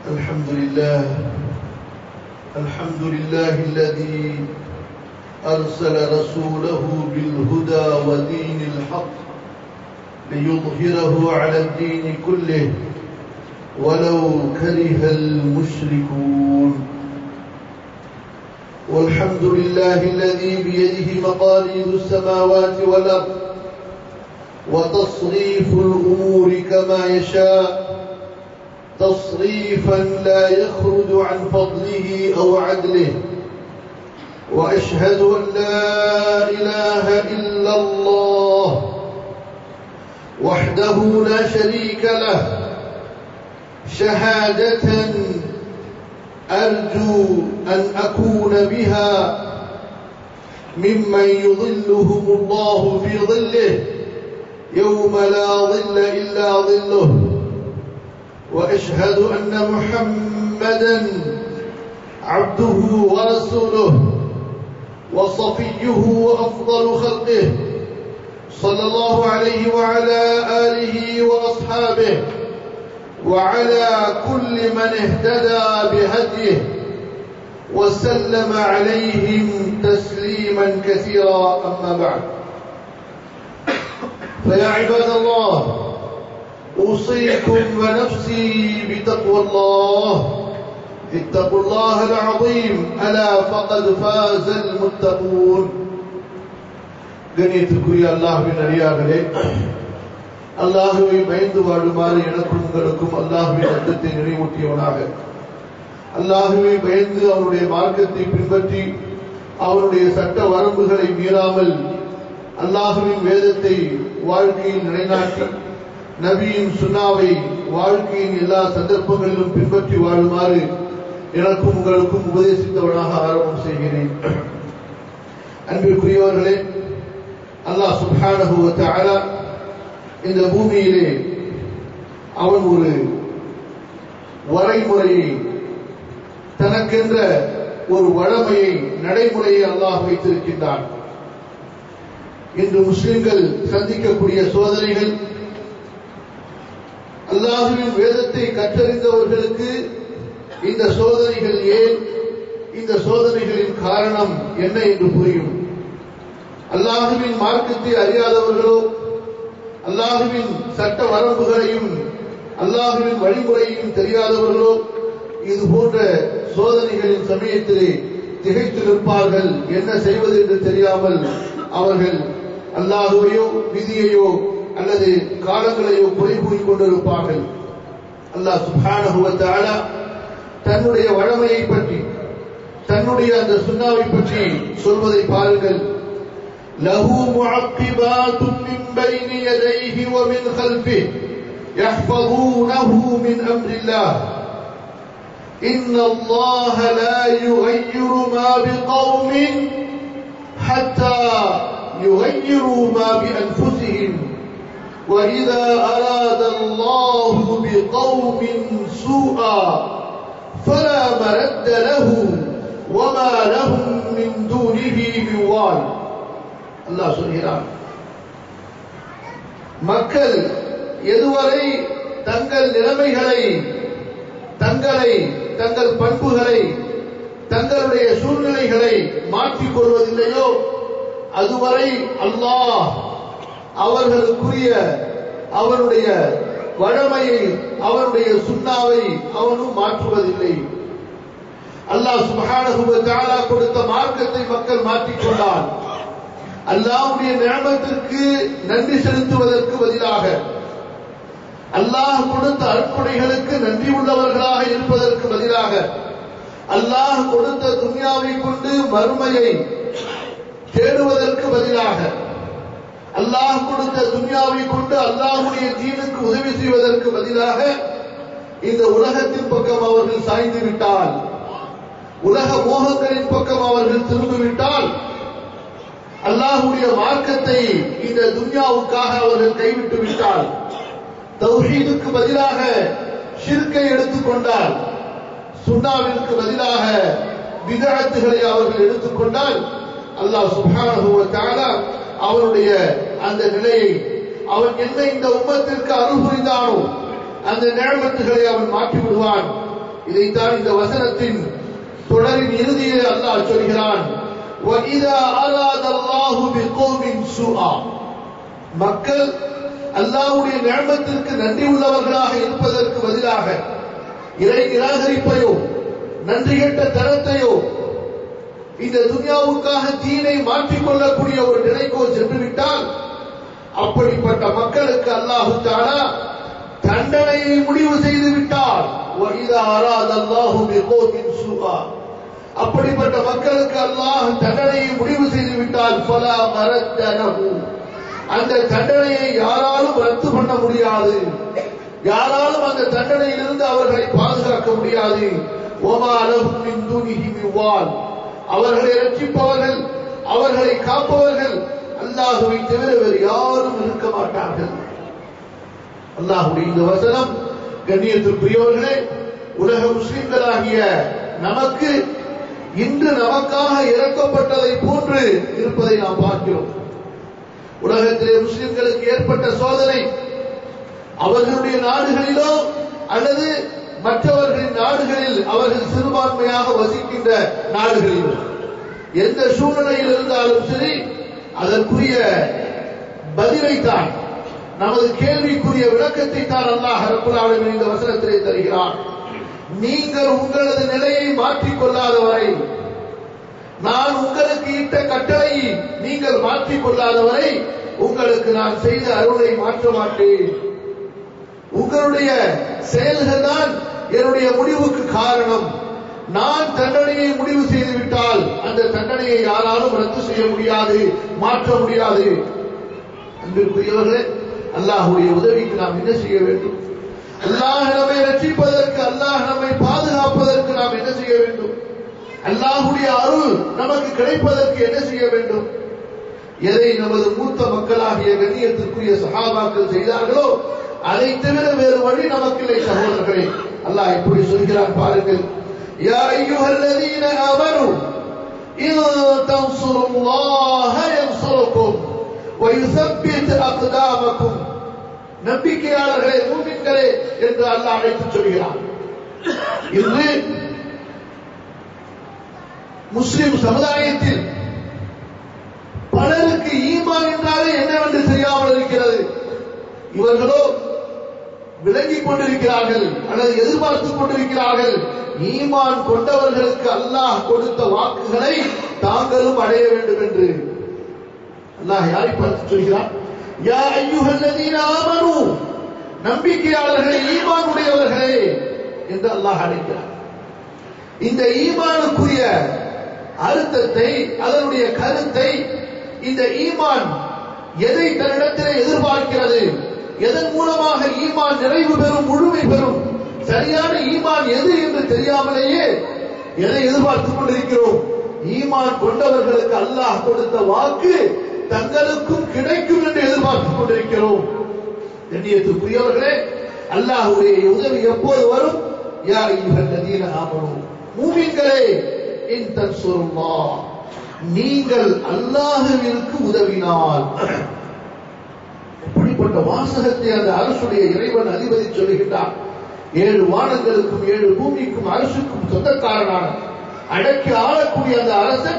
الحمد لله الحمد لله الذي أرسل رسوله بالهدى ودين الحق ليظهره على الدين كله ولو كره المشركون والحمد لله الذي بيده مقاليد السماوات والأرض وتصريف الأمور كما يشاء تصريفا لا يخرج عن فضله أو عدله وأشهد أن لا إله إلا الله وحده لا شريك له شهادة أرجو أن أكون بها ممن يظلهم الله في ظله يوم لا ظل إلا ظله وأشهد أن محمدا عبده ورسوله وصفيه وأفضل خلقه صلى الله عليه وعلى آله وأصحابه وعلى كل من اهتدى بهديه وسلم عليهم تسليما كثيرا أما بعد فيا عباد الله أوصيكم ونفسي بتقوى الله اتقوا الله العظيم ألا فقد فاز المتقون கணியத்துக்குரிய அல்லாஹுவின் அடியார்களே அல்லாஹுவை பயந்து வாழுமாறு எனக்கும் உங்களுக்கும் அல்லாஹுவின் அர்த்தத்தை நினைவூட்டியவனாக அல்லாஹுவை பயந்து அவனுடைய மார்க்கத்தை பின்பற்றி அவனுடைய சட்ட வரம்புகளை மீறாமல் அல்லாஹுவின் வேதத்தை வாழ்க்கையில் நிலைநாட்டி நபியின் சுனாவை வாழ்க்கையின் எல்லா சந்தர்ப்பங்களிலும் பின்பற்றி வாழுமாறு எனக்கும் உங்களுக்கும் உபதேசித்தவனாக ஆரம்பம் செய்கிறேன் அன்பிற்குரியவர்களே அல்லாஹ் சுபானகுவத்தால இந்த பூமியிலே அவன் ஒரு வரைமுறையை தனக்கென்ற ஒரு வழமையை நடைமுறையை அல்லாஹ் வைத்திருக்கின்றான் இன்று முஸ்லிம்கள் சந்திக்கக்கூடிய சோதனைகள் அல்லாஹுவின் வேதத்தை கற்றறிந்தவர்களுக்கு இந்த சோதனைகள் ஏன் இந்த சோதனைகளின் காரணம் என்ன என்று புரியும் அல்லாஹுவின் மார்க்கத்தை அறியாதவர்களோ அல்லாஹுவின் சட்ட வரம்புகளையும் அல்லாஹுவின் வழிமுறையையும் தெரியாதவர்களோ இது போன்ற சோதனைகளின் சமயத்திலே திகைத்து நிற்பார்கள் என்ன செய்வது என்று தெரியாமல் அவர்கள் அல்லாஹுவையோ விதியையோ அல்லது காலங்களையோ குறை கூறிக் கொண்டிருப்பார்கள் அல்லாஹ் சுபானகுவத்தால தன்னுடைய வழமையை பற்றி தன்னுடைய அந்த சுண்ணாவை பற்றி சொல்வதை பாருங்கள் له معقبات من بين يديه ومن خلفه يحفظونه من امر الله ان الله لا يغير ما بقوم حتى يغيروا ما بانفسهم واذا اراد الله بقوم سوءا فلا مرد له وما لهم من دونه من وال அல்லாஹ் சொல்கிறான் மக்கள் எதுவரை தங்கள் நிலைமைகளை தங்களை தங்கள் பண்புகளை தங்களுடைய சூழ்நிலைகளை மாற்றிக் கொள்வதில்லையோ அதுவரை அல்லாஹ் அவர்களுக்குரிய அவனுடைய வழமையை அவனுடைய சுண்ணாவை அவனும் மாற்றுவதில்லை அல்லாஹ் சுபஹானஹு கொடுத்த மார்க்கத்தை மக்கள் மாற்றிக்கொண்டான் அல்லாஹுடைய நியமத்திற்கு நன்றி செலுத்துவதற்கு பதிலாக அல்லாஹ் கொடுத்த அற்புடைகளுக்கு நன்றி உள்ளவர்களாக இருப்பதற்கு பதிலாக அல்லாஹ் கொடுத்த துன்யாவை கொண்டு மறுமையை தேடுவதற்கு பதிலாக அல்லாஹ் கொடுத்த துன்யாவை கொண்டு அல்லாஹுடைய தீனுக்கு உதவி செய்வதற்கு பதிலாக இந்த உலகத்தின் பக்கம் அவர்கள் சாய்ந்து விட்டால் உலக மோகங்களின் பக்கம் அவர்கள் திரும்பிவிட்டால் அல்லாஹுடைய மார்க்கத்தை இந்த துன்யாவுக்காக அவர்கள் கைவிட்டு விட்டால் தௌஹீதுக்கு பதிலாக ஷிர்கை எடுத்துக்கொண்டால் சுண்ணாவிற்கு பதிலாக விதழத்துகளை அவர்கள் எடுத்துக்கொண்டால் அல்லாஹ் சுப்ஹானஹு வ தஆலா அவனுடைய அந்த நிலையை அவன் என்ன இந்த உம்மத்திற்கு அருள் புரிந்தானோ அந்த நிழமத்துகளை அவன் மாற்றி விடுவான் இதைத்தான் இந்த வசனத்தின் தொடரின் இறுதியில் அல்லாஹ் சொல்கிறான் وَإِذَا أَرَادَ اللَّهُ بِقَوْمٍ سُوءًا மக்கள் அல்லாஹ்வுடைய நியமத்திற்கு நன்றி உள்ளவர்களாக இருப்பதற்கு பதிலாக இறை நிராகரிப்பையோ நன்றி கெட்ட தரத்தையோ இந்த துன்யாவுக்காக தீனை மாற்றிக் கொள்ளக்கூடிய ஒரு நிலைக்கோ சென்று விட்டால் அப்படிப்பட்ட மக்களுக்கு அல்லாஹு தாலா தண்டனையை முடிவு செய்து விட்டார் وَإِذَا أَرَادَ اللَّهُ بِقَوْمٍ سُوءًا அப்படிப்பட்ட மக்களுக்கு அல்லாஹ் தண்டனையை முடிவு செய்து விட்டால் فَلَا مَرَدَّ لَهُ அந்த தண்டனையை யாராலும் ரத்து பண்ண முடியாது யாராலும் அந்த தண்டனையிலிருந்து அவர்களை பாதுகாக்க முடியாது ஒமா லஹும் மின் தூனிஹி மின் வால் அவர்களை ரட்சிப்பவர்கள் அவர்களை காப்பவர்கள் அல்லாஹுவை தவிர வேறு யாரும் இருக்க மாட்டார்கள் அல்லாஹுடைய இந்த வசனம் கண்ணியத்திற்குரியவர்களே உலக முஸ்லிம்களாகிய நமக்கு இன்று நமக்காக இறக்கப்பட்டதை போன்று இருப்பதை நாம் பார்க்கிறோம் உலகத்திலே முஸ்லிம்களுக்கு ஏற்பட்ட சோதனை அவர்களுடைய நாடுகளிலோ அல்லது மற்றவர்களின் நாடுகளில் அவர்கள் சிறுபான்மையாக வசிக்கின்ற நாடுகளிலோ எந்த சூழ்நிலையில் இருந்தாலும் சரி அதற்குரிய பதிலைத்தான் நமது கேள்விக்குரிய விளக்கத்தை தான் அல்லாஹ் ரப்புல் ஆலமீன் இந்த வசனத்திலே தருகிறான் நீங்கள் உங்களது நிலையை மாற்றிக் கொள்ளாதவரை நான் உங்களுக்கு இட்ட கட்டளை நீங்கள் மாற்றிக் கொள்ளாதவரை உங்களுக்கு நான் செய்த அருளை மாற்ற மாட்டேன் உங்களுடைய செயல்கள் தான் என்னுடைய முடிவுக்கு காரணம் நான் தண்டனையை முடிவு செய்துவிட்டால் அந்த தண்டனையை யாராலும் ரத்து செய்ய முடியாது மாற்ற முடியாது அன்பிற்குரியவர்களே அல்லாஹுடைய உதவிக்கு நாம் என்ன செய்ய வேண்டும் அல்லாஹ் நம்மை ரட்சிப்பதற்கு அல்லாஹ் நம்மை பாதுகாப்பதற்கு நாம் என்ன செய்ய வேண்டும் அல்லாஹுடைய அருள் நமக்கு கிடைப்பதற்கு என்ன செய்ய வேண்டும் எதை நமது மூத்த மக்களாகிய கண்ணியத்திற்குரிய சகாபாக்கள் செய்தார்களோ அதை தவிர வேறு வழி நமக்கு இல்லை சகோதரர்களே அல்லாஹ் இப்படி சொல்கிறான் பாருங்கள் யா ஐயுஹல்லதீன ஆமனு இன் தன்சுருல்லாஹ யன்சுருக்கும் ويثبت أقدامكم நம்பிக்கையாளர்களே மூமின்களே என்று அல்லாஹ் அழைத்து சொல்கிறான் இன்று முஸ்லிம் சமுதாயத்தில் பலருக்கு ஈமான் என்றாலே என்னவென்று தெரியாமல் இருக்கிறது இவர்களோ விளங்கிக் கொண்டிருக்கிறார்கள் அல்லது எதிர்பார்த்துக் கொண்டிருக்கிறார்கள் ஈமான் கொண்டவர்களுக்கு அல்லாஹ் கொடுத்த வாக்குகளை தாங்களும் அடைய வேண்டும் என்று அல்லாஹ் யாரை பார்த்து சொல்கிறான் யா ஐயுஹல்லதீன ஆமனு நம்பிக்கையாளர்களே ஈமான் உடையவர்களே என்று அல்லாஹ் அழைக்கிறார் இந்த ஈமானுக்குரிய அர்த்தத்தை அதனுடைய கருத்தை இந்த ஈமான் எதை தன்னிடத்திலே எதிர்பார்க்கிறது எதன் மூலமாக ஈமான் நிறைவு பெறும் முழுமை பெறும் சரியான ஈமான் எது என்று தெரியாமலேயே எதை எதிர்பார்த்துக் கொண்டிருக்கிறோம் ஈமான் கொண்டவர்களுக்கு அல்லாஹ் கொடுத்த வாக்கு தங்களுக்கும் கிடைக்கும் என்று எதிர்பார்த்துக் கொண்டிருக்கிறோம் கண்ணியத்துக்குரியவர்களே அல்லாஹுடைய உதவி எப்போது வரும் யா ஐயுஹல்லதீன ஆமனு மூமின்களே இன் தன்சுருல்லாஹ் நீங்கள் அல்லாஹுவிற்கு உதவினால் எப்படிப்பட்ட வாசகத்தை அந்த அரசுடைய இறைவன் அதிபதி சொல்லுகின்றார் ஏழு வானங்களுக்கும் ஏழு பூமிக்கும் அரசுக்கும் சொந்தக்காரனான அடக்கி ஆளக்கூடிய அந்த அரசன்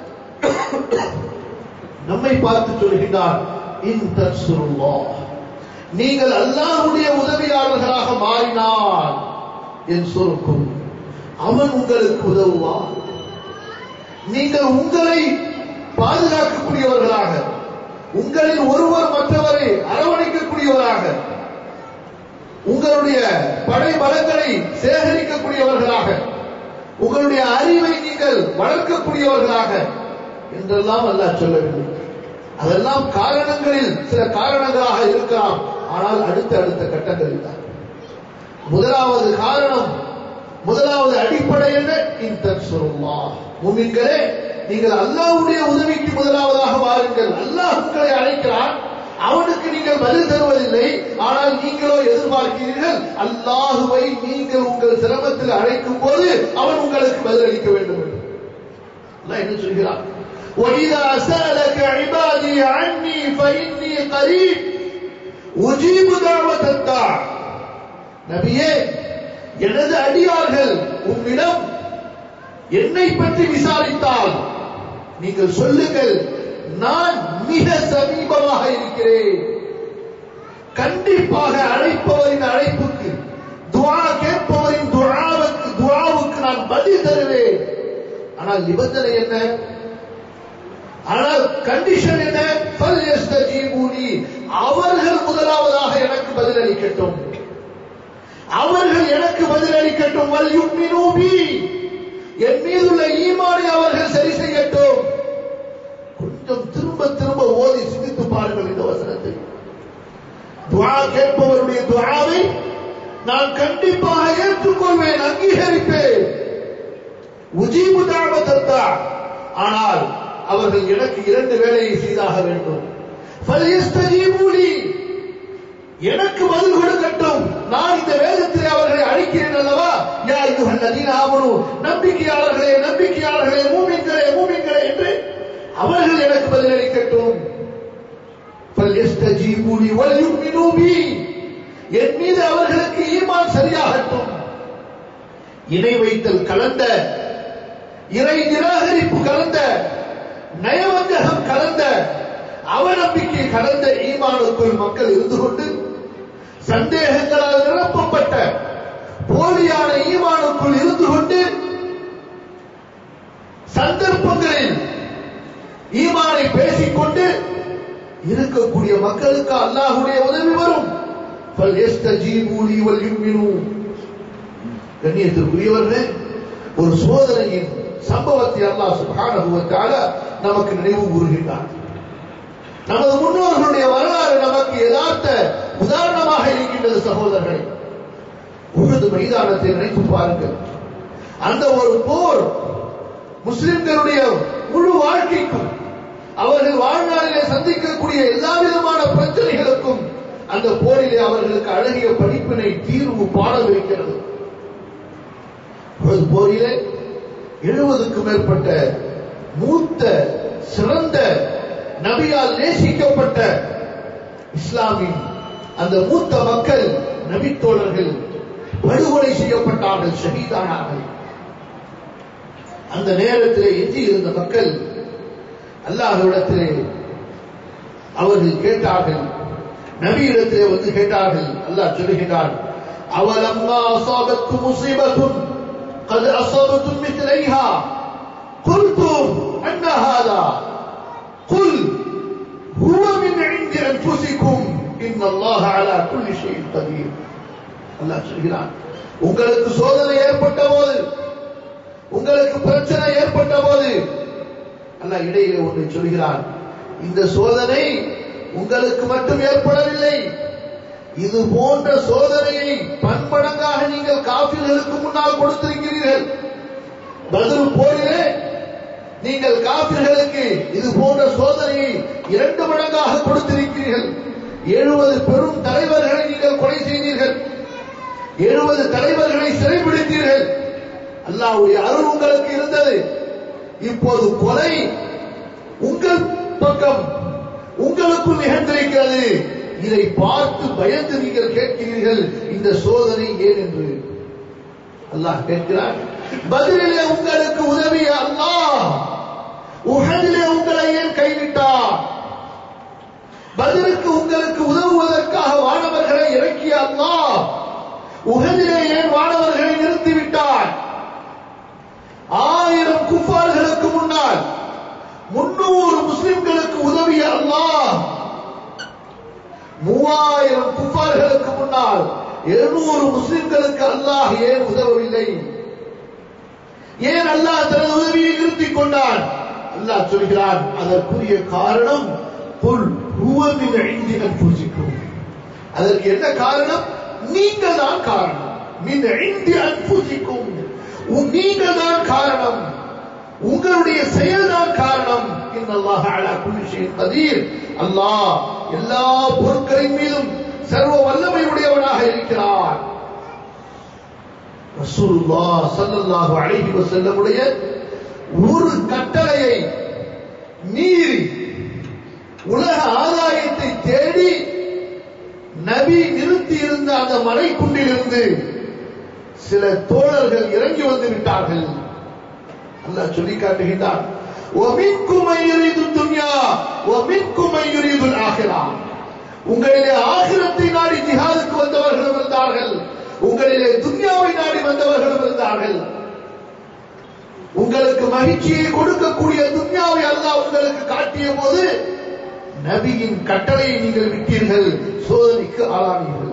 நம்மை பார்த்து சொல்கின்றார் இன் தன்சுருல்லாஹ் நீங்கள் அல்லாஹ்வுடைய உதவியாளர்களாக மாறினால் என் சொருக்கும் அவன் உங்களுக்கு உதவுவான் நீங்கள் உங்களை பாதுகாக்கக்கூடியவர்களாக உங்களில் ஒருவர் மற்றவரை அரவணைக்கக்கூடியவராக உங்களுடைய படை பலங்களை சேகரிக்கக்கூடியவர்களாக உங்களுடைய அறிவை நீங்கள் வளர்க்கக்கூடியவர்களாக என்றெல்லாம் அல்லாஹ் சொல்லவில்லை அதெல்லாம் காரணங்களில் சில காரணங்களாக இருக்கலாம் ஆனால் அடுத்த அடுத்த கட்டங்களில் தான் முதலாவது காரணம் முதலாவது அடிப்படை என்ன இன்தன்சுருல்லா முமின்களே நீங்கள் அல்லாஹ்வுடைய உதவிக்கு முதலாவதாக வாருங்கள் அல்லாஹ் உங்களை அழைக்கிறான் அவனுக்கு நீங்கள் பதில் தருவதில்லை ஆனால் நீங்களோ எதிர்பார்க்கிறீர்கள் அல்லாஹுவை நீங்கள் உங்கள் சிரமத்தில் அழைக்கும் போது அவன் உங்களுக்கு பதிலளிக்க வேண்டும் என்று அல்லாஹ் என்ன சொல்கிறான் وَإِذَا سَأَلَكَ عِبَادِي عَنِّي فَإِنِّي قَرِيبٌ أُجِيبُ دَعْوَةَ الدَّاعِ நபியே எனது அடியார்கள் உம்மிடம் என்னை பற்றி விசாரித்தால் நீங்கள் சொல்லுங்கள் நான் மிக சமீபமாக இருக்கிறேன் கண்டிப்பாக அழைப்பவரின் அழைப்புக்கு துவா கேட்பவரின் துவாவுக்கு துவாவுக்கு நான் பதில் தருவேன் ஆனால் நிபந்தனை என்ன ஆனால் கண்டிஷன் என்ன ஃபல்யஸ்தஜீபூனி அவர்கள் முதலாவதாக எனக்கு பதிலளிக்கட்டும் அவர்கள் எனக்கு பதிலளிக்கட்டும் வல் யுக்மினூ பி என் மீதுள்ள ஈமானை அவர்கள் சரி செய்யட்டும் கொஞ்சம் திரும்ப திரும்ப ஓதி சிந்தித்து பாருங்கள் இந்த வசனத்தை துவா கேட்பவருடைய துவாவை நான் கண்டிப்பாக ஏற்றுக்கொள்வேன் அங்கீகரிப்பேன் உஜீபு தாமதத்தா ஆனால் அவர்கள் எனக்கு இரண்டு வேலையை செய்தாக வேண்டும் ஃபல்யஸ்தஜீபூலி எனக்கு பதில் கொடுக்கட்டும் நான் இந்த வேதத்திலே அவர்களை அழிக்கிறேன் அல்லவா யா இதுகள் நதீன ஆவணு நம்பிக்கையாளர்களே நம்பிக்கையாளர்களே மூமின்களே மூமின்களே என்று அவர்கள் எனக்கு பதிலளிக்கட்டும் فَلْيَسْتَجِيبُوا لِي وَلْيُؤْمِنُوا بِي என் மீது அவர்களுக்கு ஈமான் சரியாகட்டும் இணை வைத்தல் கலந்த இறை நிராகரிப்பு கலந்த நயவஞ்சகம் கலந்த அவநம்பிக்கை கலந்த ஈமானுக்குள் மக்கள் இருந்து கொண்டு சந்தேகங்களால் நிரப்பப்பட்ட போலியான ஈமானுக்குள் இருந்து கொண்டு சந்தர்ப்பங்களில் ஈமானை பேசிக்கொண்டு இருக்கக்கூடிய மக்களுக்கு அல்லாஹுடைய உதவி வரும் فَلْيَسْتَجِيبُوا لِي وَلْيُؤْمِنُوا கண்ணியத்திற்குரியவர்களே ஒரு சோதனையின் சம்பவத்தை அல்லாஹ் சுப்ஹானஹு வ தஆலா நமக்கு நினைவு கூறுகின்றார் நமது முன்னோர்களுடைய வரலாறு நமக்கு யதார்த்த உதாரணமாக இருக்கின்றது சகோதரர்களே உழுது மைதானத்தை நினைத்து பாருங்கள் அந்த ஒரு போர் முஸ்லிம்களுடைய முழு வாழ்க்கைக்கும் அவர்கள் வாழ்நாளிலே சந்திக்கக்கூடிய எல்லா விதமான பிரச்சனைகளுக்கும் அந்த போரிலே அவர்களுக்கு அழகிய படிப்பினை தீர்வு பாடம் இருக்கிறது உஹது போரிலே எழுபதுக்கும் மேற்பட்ட மூத்த சிறந்த நபியால் நேசிக்கப்பட்ட இஸ்லாமின் அந்த மூத்த மக்கள் நபித்தோழர்கள் படுகொலை செய்யப்பட்டார்கள் ஷஹீதானார்கள் அந்த நேரத்திலே எஞ்சி இருந்த மக்கள் அல்லாஹ்விடத்திலே அவர்கள் கேட்டார்கள் நபியிடத்திலே வந்து கேட்டார்கள் அல்லாஹ் சொல்லுகிறான் அவலம்மா அசாபத்தும் முசீபத்தும் قد أصابتم مثليها قلتم أن هذا قل هو من عند أنفسكم إن الله على كل شيء قدير அல்லாஹ் சொல்கிறான் உங்களுக்கு சோதனை ஏற்பட்ட போது உங்களுக்கு பிரச்சனை ஏற்பட்ட போது அல்லாஹ் இடையிலே ஒன்றை சொல்கிறான் இந்த சோதனை உங்களுக்கு மட்டும் ஏற்படவில்லை இது போன்ற சோதனையை பன்மடங்காக நீங்கள் காபிர்களுக்கு முன்னால் கொடுத்திருக்கிறீர்கள் பதில் போரிலே நீங்கள் காபிர்களுக்கு இது போன்ற சோதனையை இரண்டு மடங்காக கொடுத்திருக்கிறீர்கள் எழுபது பெரும் தலைவர்களை நீங்கள் கொலை செய்தீர்கள் எழுபது தலைவர்களை சிறைபிடித்தீர்கள் அல்லாவுடைய அருள் உங்களுக்கு இருந்தது இப்போது கொலை உங்கள் பக்கம் உங்களுக்குள் நிகழ்ந்திருக்கிறது இதை பார்த்து பயந்து நீங்கள் கேட்கிறீர்கள் இந்த சோதனை ஏன் என்று அல்லாஹ் கேட்கிறார் பதிலிலே உங்களுக்கு உதவிய அல்லாஹ் உகதிலே உங்களை ஏன் கைவிட்டார் பதிலுக்கு உங்களுக்கு உதவுவதற்காக வானவர்களை இறக்கிய அல்லாஹ் உகதிலே ஏன் வானவர்களை நிறுத்திவிட்டார் ஆயிரம் குஃபார்களுக்கு முன்னால் முன்னூறு முஸ்லிம்களுக்கு உதவிய அல்லாஹ் மூவாயிரம் குஃபார்களுக்கு முன்னால் எழுநூறு முஸ்லிம்களுக்கு அல்லாஹ் ஏன் உதவவில்லை ஏன் அல்லாஹ் தனது உதவியை நிறுத்திக் கொண்டான் அல்லாஹ் சொல்கிறான் அதற்குரிய காரணம் புல் ஹுவமின் ஐந்தி அன்புசிக்கும் அதற்கு என்ன காரணம் நீங்கள் தான் காரணம் மின் ஐந்தி அன்புசிக்கும் நீங்கள் தான் காரணம் உங்களுடைய செயல்தான் காரணம் இன்னல்லாஹ் அலா குல்லி ஷைஇன் கதீர் அல்லாஹ் எல்லா பொருட்களின் மீதும் சர்வ வல்லமை உடையவனாக இருக்கிறார் ரசூலுல்லாஹ் ஸல்லல்லாஹு அலைஹி வஸல்லமுடைய ஒரு கட்டளையை மீறி உலக ஆதாயத்தை தேடி நபி நிறுத்தி இருந்த அந்த மலைக்குண்டிலிருந்து சில தோழர்கள் இறங்கி வந்து விட்டார்கள் அல்லாஹ் சொல்லி காட்டுகின்றான் وَمِنْكُمْ مَنْ يُرِيدُ الدُّنْيَا وَمِنْكُمْ مَنْ يُرِيدُ الْآخِرَةَ உங்களிலே ஆகிரத்தை நாடி ஜிஹாதுக்கு வந்தவர்களும் இருந்தார்கள் உங்களிலே துன்யாவை நாடி வந்தவர்களும் இருந்தார்கள் உங்களுக்கு மகிழ்ச்சியை கொடுக்கக்கூடிய துன்யாவை அல்லாஹ் உங்களுக்கு காட்டிய போது நபியின் கட்டளையை நீங்கள் விட்டீர்கள் சோதனைக்கு ஆளானீர்கள்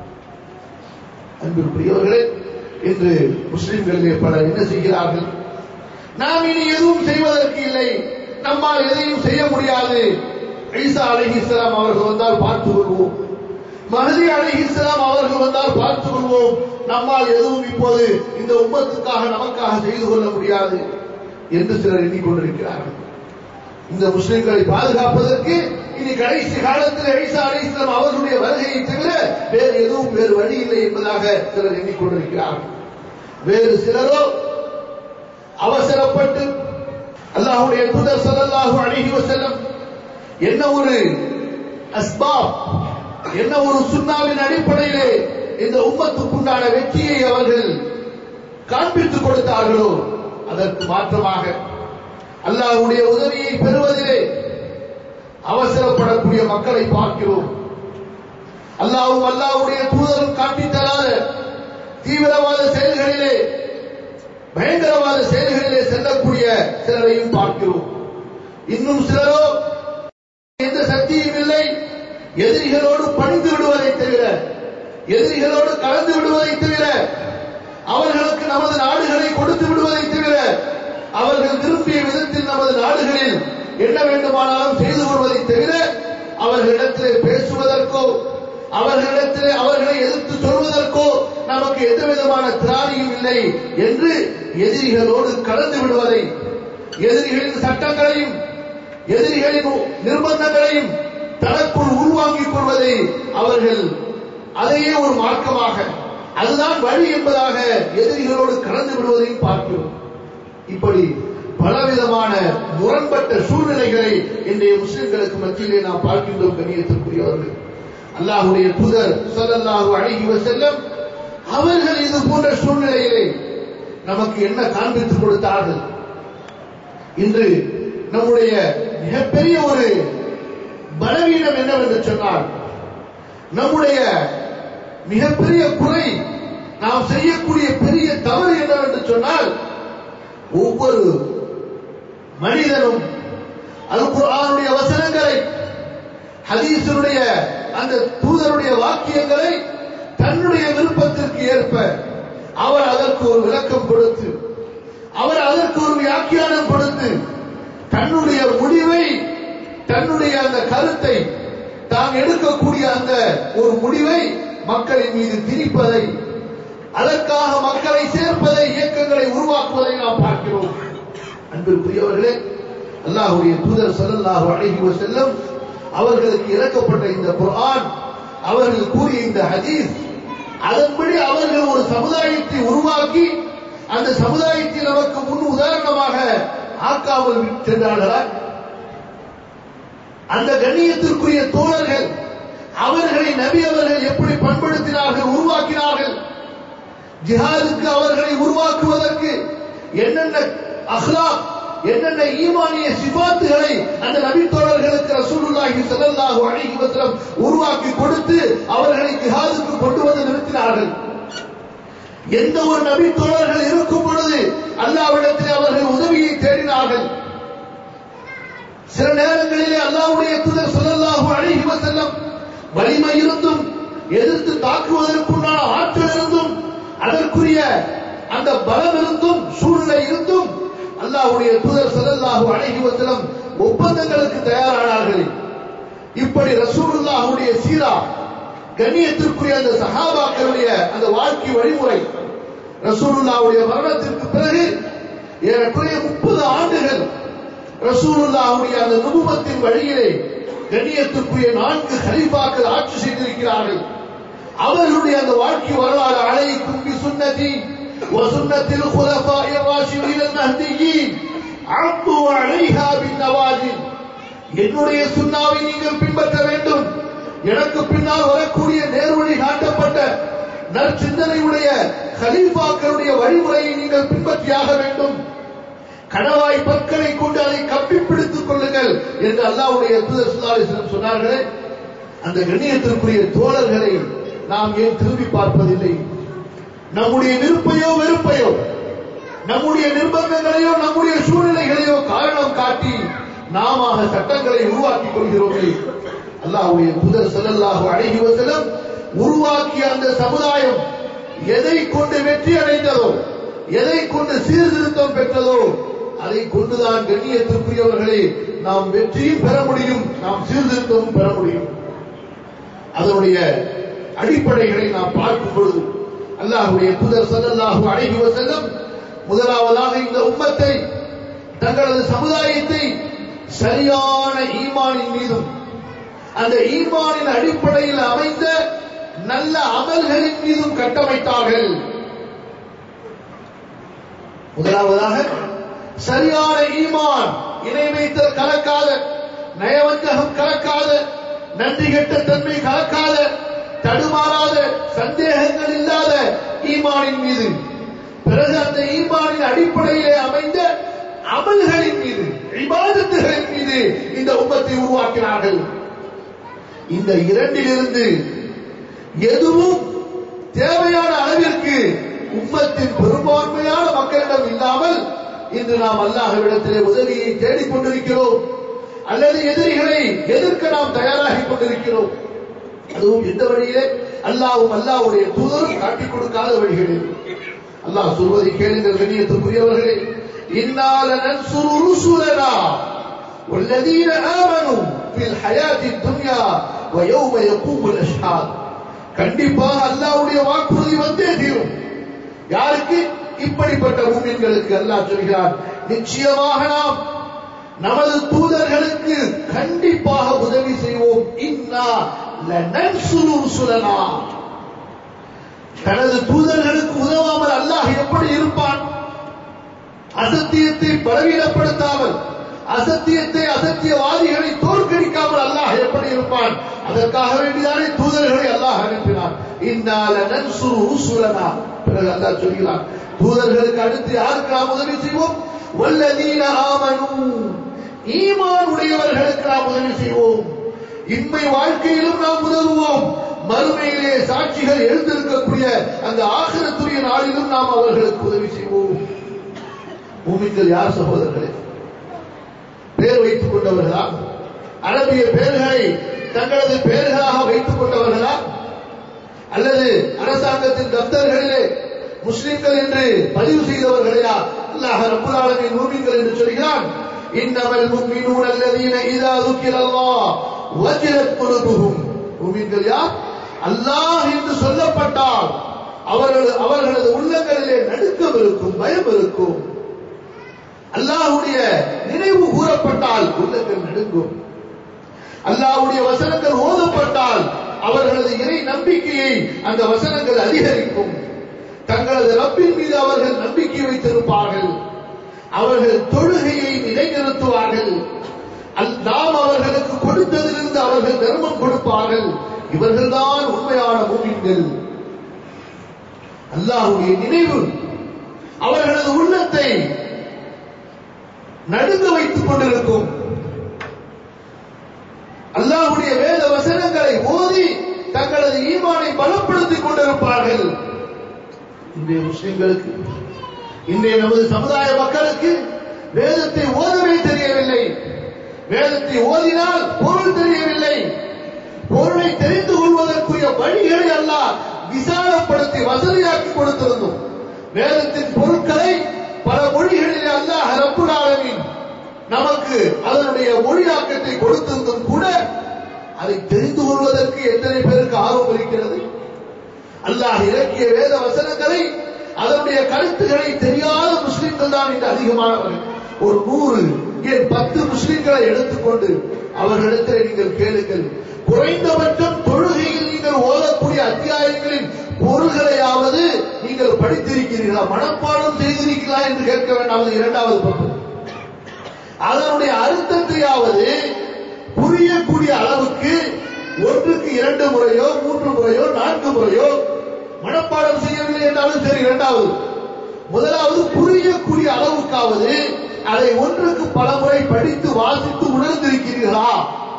அன்பிற்குரியவர்களே இன்று முஸ்லிம்களிலே பலர் என்ன செய்கிறார்கள் நாம் இனி எதுவும் செய்வதற்கு இல்லை நம்மால் எதையும் செய்ய முடியாது ஈசா அலைஹிஸ்ஸலாம் அவர்கள் வந்தால் பார்த்துக் கொள்வோம் மஹதி அலைஹிஸ்ஸலாம் அவர்கள் வந்தால் பார்த்துக் கொள்வோம் நம்மால் எதுவும் இப்போது இந்த உம்மத்துக்காக நமக்காக செய்து கொள்ள முடியாது என்று சிலர் எண்ணிக்கொண்டிருக்கிறார்கள் இந்த முஸ்லிம்களை பாதுகாப்பதற்கு இனி கடைசி காலத்தில் ஈசா அலைஹிஸ்ஸலாம் அவர்களுடைய வருகையை தவிர வேறு எதுவும் வேறு வழி இல்லை என்பதாக சிலர் எண்ணிக்கொண்டிருக்கிறார்கள் வேறு சிலரோ அவசரப்பட்டு அல்லாஹ்வுடைய தூதர் ஸல்லல்லாஹு அலைஹி வஸல்லம் என்ன ஒரு அஸ்பாப் என்ன ஒரு சுண்ணாவின் அடிப்படையிலே இந்த உம்மத்துக்குண்டான வெற்றியை அவர்கள் காண்பித்துக் கொடுத்தார்களோ அதற்கு மாற்றமாக அல்லாஹ்வுடைய உதவியை பெறுவதிலே அவசரப்படக்கூடிய மக்களை பார்க்கிறோம் அல்லாஹ்வும் அல்லாஹ்வுடைய தூதரும் காட்டித் தராத தீவிரவாத செயல்களிலே பயங்கரவாத செயல்களிலே செல்லக்கூடிய சிலரையும் பார்க்கிறோம் இன்னும் சிலரோ எந்த சக்தியும் இல்லை எதிரிகளோடு பணிந்து விடுவதை தவிர எதிரிகளோடு கலந்து விடுவதை தவிர அவர்களுக்கு நமது நாடுகளை கொடுத்து விடுவதை தவிர அவர்கள் விரும்பிய விதத்தில் நமது நாடுகளில் என்ன வேண்டுமானாலும் செய்து கொள்வதை தவிர அவர்களிடத்திலே பேசுவதற்கோ அவர்களிடத்திலே அவர்களை எதிர்த்து சொல்வதற்கோ நமக்கு எந்த விதமான திராணியும் இல்லை என்று எதிரிகளோடு கலந்து விடுவதை எதிரிகளின் சட்டங்களையும் எதிரிகளின் நிர்பந்தங்களையும் தனக்குள் உள்வாங்கிக் கொள்வதை அவர்கள் அதையே ஒரு மார்க்கமாக அதுதான் வழி என்பதாக எதிரிகளோடு கலந்து விடுவதையும் பார்க்கிறோம் இப்படி பலவிதமான முரண்பட்ட சூழ்நிலைகளை இன்றைய முஸ்லிம்களுக்கு மத்தியிலே நாம் பார்க்கின்றோம் கண்ணியத்திற்குரியவர்கள் அல்லாஹுடைய தூதர் ஸல்லல்லாஹு அலைஹி வஸல்லம் அவர்கள் இது போன்ற சூழ்நிலையிலே நமக்கு என்ன காண்பித்துக் கொடுத்தார்கள் இன்று நம்முடைய மிகப்பெரிய ஒரு பலவீனம் என்னவென்று சொன்னால் நம்முடைய மிகப்பெரிய குறை நாம் செய்யக்கூடிய பெரிய தவறு என்னவென்று சொன்னால் ஒவ்வொரு மனிதனும் அல் குர்ஆனுடைய வசனங்களை ஹதீஸனுடைய அந்த தூதருடைய வாக்கியங்களை தன்னுடைய விருப்பத்திற்கு ஏற்ப அவர் அதற்கு ஒரு விளக்கம் கொடுத்து அவர் அதற்கு ஒரு வியாக்கியானம் கொடுத்து தன்னுடைய முடிவை தன்னுடைய அந்த கருத்தை தான் எடுக்கக்கூடிய அந்த ஒரு முடிவை மக்களின் மீது திணிப்பதை அதற்காக மக்களை சேர்ப்பதை இயக்கங்களை உருவாக்குவதை நாம் பார்க்கிறோம் அன்பிற்குரியவர்களே அல்லாஹுடைய தூதர் ஸல்லல்லாஹு அலைஹி வஸல்லம் அவர்களுக்கு இறக்கப்பட்ட இந்த குர்ஆன் அவர்கள் கூறிய இந்த ஹதீஸ் அதன்படி அவர்கள் ஒரு சமுதாயத்தை உருவாக்கி அந்த சமுதாயத்தை நமக்கு முன் உதாரணமாக ஆக்காமல் சென்றார்களா அந்த கண்ணியத்திற்குரிய தோழர்கள் அவர்களை நபி அவர்கள் எப்படி பண்படுத்தினார்கள் உருவாக்கினார்கள் ஜிஹாதுக்கு அவர்களை உருவாக்குவதற்கு என்னென்ன அஹ்லாக் என்னென்ன ஈமானிய சிபாத்துகளை அந்த நபி தோழர்களுக்கு ரசூலுல்லாஹி ஸல்லல்லாஹு அலைஹி வஸல்லம் உருவாக்கி கொடுத்து அவர்களை ஜிஹாதுக்கு கொண்டு வந்து நிறுத்தினார்கள் எந்த ஒரு நபி தோழர்கள் இருக்கும் பொழுது அல்லாஹ்விடத்தில் அவர்கள் உதவியை தேடினார்கள் சில நேரங்களிலே அல்லாஹ்வுடைய தூதர் ஸல்லல்லாஹு அலைஹி வஸல்லம் வலிமை இருந்தும் எதிர்த்து தாக்குவதற்குண்டான ஆற்றல் இருந்தும் அதற்குரிய அந்த பலம் இருந்தும் சூழ்நிலை இருந்தும் அல்லாஹ்வுடைய தூதர் ஸல்லல்லாஹு அலைஹி வஸல்லம் ஒப்பந்தங்களுக்கு தயாரானார்கள் இப்படி ரசூலுல்லாஹுடைய சீரா கண்ணியத்திற்குரிய அந்த சஹாபாக்களுடைய அந்த வாழ்க்கை வழிமுறை ரசூலுல்லாஹுடைய மரணத்திற்கு பிறகு ஏறக்குறைய முப்பது ஆண்டுகள் ரசூலுல்லாஹுடைய அந்த நுபுவத்தின் வழியிலே கண்ணியத்திற்குரிய நான்கு ஹலீஃபாக்கள் ஆட்சி செய்திருக்கிறார்கள் அவர்களுடைய அந்த வாழ்க்கை வரலாறு அலைக்கும் பி சுன்னதி وسنة الخلفاء الراشدين المهديين عضوا عليها بالنواجذ என்னுடைய சுண்ணாவை நீங்கள் பின்பற்ற வேண்டும் எனக்கு பின்னால் வரக்கூடிய நேர்வழி காட்டப்பட்ட நற்சிந்தனையுடைய கலீஃபாக்களுடைய வழிமுறையை நீங்கள் பின்பற்றியாக வேண்டும் கணவாய் பற்களை கொண்டு அதை கப்பி பிடித்துக் கொள்ளுங்கள் என்று அல்லாவுடைய தூதர் சுல்லாலிஸ்லம் சொன்னார்களே அந்த கண்ணியத்திற்குரிய தோழர்களை நாம் ஏன் திரும்பி பார்ப்பதில்லை நம்முடைய விருப்பையோ வெறுப்பையோ நம்முடைய நிர்பந்தங்களையோ நம்முடைய சூழ்நிலைகளையோ காரணம் காட்டி நாம சட்டங்களை உருவாக்கிக் கொள்கிறோமே அல்லாஹ்வுடைய தூதர் ஸல்லல்லாஹு அலைஹி வஸல்லம் உருவாக்கிய அந்த சமுதாயம் எதை கொண்டு வெற்றி அடைந்ததோ எதை கொண்டு சீர்திருத்தம் பெற்றதோ அதை கொண்டுதான் கண்ணியத்திற்குரியவர்களே நாம் வெற்றியும் பெற முடியும் நாம் சீர்திருத்தமும் பெற முடியும் அதனுடைய அடிப்படைகளை நாம் பார்க்கும் பொழுது அல்லாஹ்வுடைய தூதர் ஸல்லல்லாஹு அலைஹி வஸல்லம் முதலாவதாக இந்த உம்மத்தை தங்களது சமுதாயத்தை சரியான ஈமானின் மீதும் அந்த ஈமானின் அடிப்படையில் அமைந்த நல்ல அமல்களின் மீதும் கட்டமைத்தார்கள் முதலாவதாக சரியான ஈமான் இணை வைத்தல் கலக்காத நயவஞ்சகம் கலக்காத நன்றி கெட்ட தன்மை கலக்காத தடுமாறாத சந்தேகங்கள் இல்லாத ஈமானின் மீது பிறகு அந்த ஈமானின் அடிப்படையிலே அமைந்த அமல்களின் மீது இபாதத்துகளின் மீது இந்த உம்மத்தை உருவாக்கினார்கள் இந்த இரண்டிலிருந்து எதுவும் தேவையான அளவிற்கு உம்மத்தின் பெரும்பான்மையான மக்களிடம் இல்லாமல் இன்று நாம் அல்லாஹ்விடத்திலே உதவியை தேடிக் கொண்டிருக்கிறோம் அல்லது எதிரிகளை எதிர்க்க நாம் தயாராகி கொண்டிருக்கிறோம் அதுவும் எந்த வழியிலே அல்லாவும் அல்லாவுடைய தூதரும் காட்டிக் கொடுக்காத வழிகளில் அல்லாஹ் சொல்வதை கேளுங்கள் கண்ணியத்துக்குரியவர்களே இன்னால நன்சுரு ருசுலனா والذين آمنوا في الحياة الدنيا ويوم يقوم الأشهاد கண்டிப்பாக அல்லாஹ்வுடைய வாக்குறுதி வந்தே தீரும் யாருக்கு இப்படிப்பட்ட மூமின்களுக்கு அல்லாஹ் சொல்கிறார் நிச்சயமாக நாம் நமது தூதர்களுக்கு கண்டிப்பாக உதவி செய்வோம் இன்னா லனன்சுரு ருசுலனா தனது தூதர்களுக்கு உதவாமல் அல்லாஹ் எப்படி இருப்பான் அசத்தியத்தை பலவீனப்படுத்தாமல் அசத்தியத்தை அசத்தியவாதிகளை தோற்கடிக்காமல் அல்லாஹ் எப்படி இருப்பான் அதற்காக வேண்டிதானே தூதர்களை அல்லாஹ் அனுப்பினான் இன்னால நன்சுரு ருசுலனா பிறகு அல்லாஹ் சொல்கிறான் தூதர்களுக்கு அடுத்து யாருக்கு நாம் உதவி செய்வோம் வல்லதீன ஆமனு ஈமான் உடையவர்களுக்கு நாம் உதவி செய்வோம் இன்மை வாழ்க்கையிலும் நாம் உதவுவோம் மறுமையிலே சாட்சிகள் எழுந்திருக்கக்கூடிய அந்த ஆசிரத்துடைய நாளிலும் நாம் அவர்களுக்கு உதவி செய்வோம் பூமிகள் யார் சகோதரர்களே பேர் வைத்துக் கொண்டவர்களா அரபிய பெயர்களை தங்களது பெயர்களாக வைத்துக் கொண்டவர்களா அல்லது அரசாங்கத்தின் தப்தர்களிலே முஸ்லிம்கள் என்று பதிவு செய்தவர்களையா அல்லாஹ் ரப்பல் ஆலமீன் மூமின்கள் என்று சொல்கிறான் இன்னமல் முஃமினூன அல்லதீன இதா ذுக்கிரல்லாஹ் வஜலத் குலுபுஹும் மூமின்கள் யார் அல்லாஹ் என்று சொல்லப்பட்டால் அவர்களது அவர்களது உள்ளங்களிலே நடுக்கம் இருக்கும் பயம் இருக்கும் அல்லாஹ்வுடைய நினைவு கூறப்பட்டால் உள்ளங்கள் நடுங்கும் அல்லாஹ்வுடைய வசனங்கள் ஓதப்பட்டால் அவர்களது இறை நம்பிக்கையை அந்த வசனங்கள் அதிகரிக்கும் தங்களது ரப்பின் மீது அவர்கள் நம்பிக்கை வைத்திருப்பார்கள் அவர்கள் தொழுகையை நிலைநிறுத்துவார்கள் அல்- நாம் அவர்களுக்கு கொடுத்ததிலிருந்து அவர்கள் தர்மம் கொடுப்பார்கள் இவர்கள்தான் உண்மையான மூமின்கள் அல்லாஹ்வுடைய நினைவு அவர்களது உள்ளத்தை நடுங்க வைத்துக் கொண்டிருக்கும் அல்லாஹ்வுடைய வேத வசனங்களை ஓதி தங்களது ஈமானை பலப்படுத்திக் கொண்டிருப்பார்கள் இன்றைய முஸ்லிம்களுக்கு இன்றைய நமது சமுதாய மக்களுக்கு வேதத்தை ஓதவே தெரியவில்லை வேதத்தை ஓதினால் பொருள் தெரியவில்லை பொருளை தெரிந்து கொள்வதற்குரிய வழிகளை அல்லாஹ் விசாலப்படுத்தி வசதியாக்கி கொடுத்திருந்தோம் வேதத்தின் பொருட்களை பல மொழிகளிலே அல்லாஹ் ரப்புல் ஆலமீன் நமக்கு அதனுடைய மொழியாக்கத்தை கொடுத்திருந்தும் கூட அதை தெரிந்து கொள்வதற்கு எத்தனை பேருக்கு ஆர்வம் இருக்கிறது அல்லாஹ் இறக்கிய வேத வசனங்களை அதனுடைய கருத்துக்களை தெரியாத முஸ்லிம்கள் தான் இன்று அதிகமானவர்கள் ஒரு நூறு ஏன் பத்து முஸ்லிம்களை எடுத்துக்கொண்டு அவர்களிடத்தில் நீங்கள் கேளுங்கள் குறைந்தபட்சம் தொழுகையில் நீங்கள் ஓதக்கூடிய அத்தியாயங்களின் பொருள்களையாவது நீங்கள் படித்திருக்கிறீர்களா மனப்பாடம் செய்திருக்கிறீர்களா என்று கேட்க வேண்டாம் அது இரண்டாவது பக்கம் அதனுடைய அர்த்தத்தையாவது புரியக்கூடிய அளவுக்கு ஒன்றுக்கு இரண்டு முறையோ மூன்று முறையோ நான்கு முறையோ மனப்பாடம் செய்யவில்லை என்றாலும் சரி இரண்டாவது முதலாவது புரியக்கூடிய அளவுக்காவது அதை ஒன்றுக்கு பல முறை படித்து வாசித்து உணர்ந்திருக்கிறீர்களா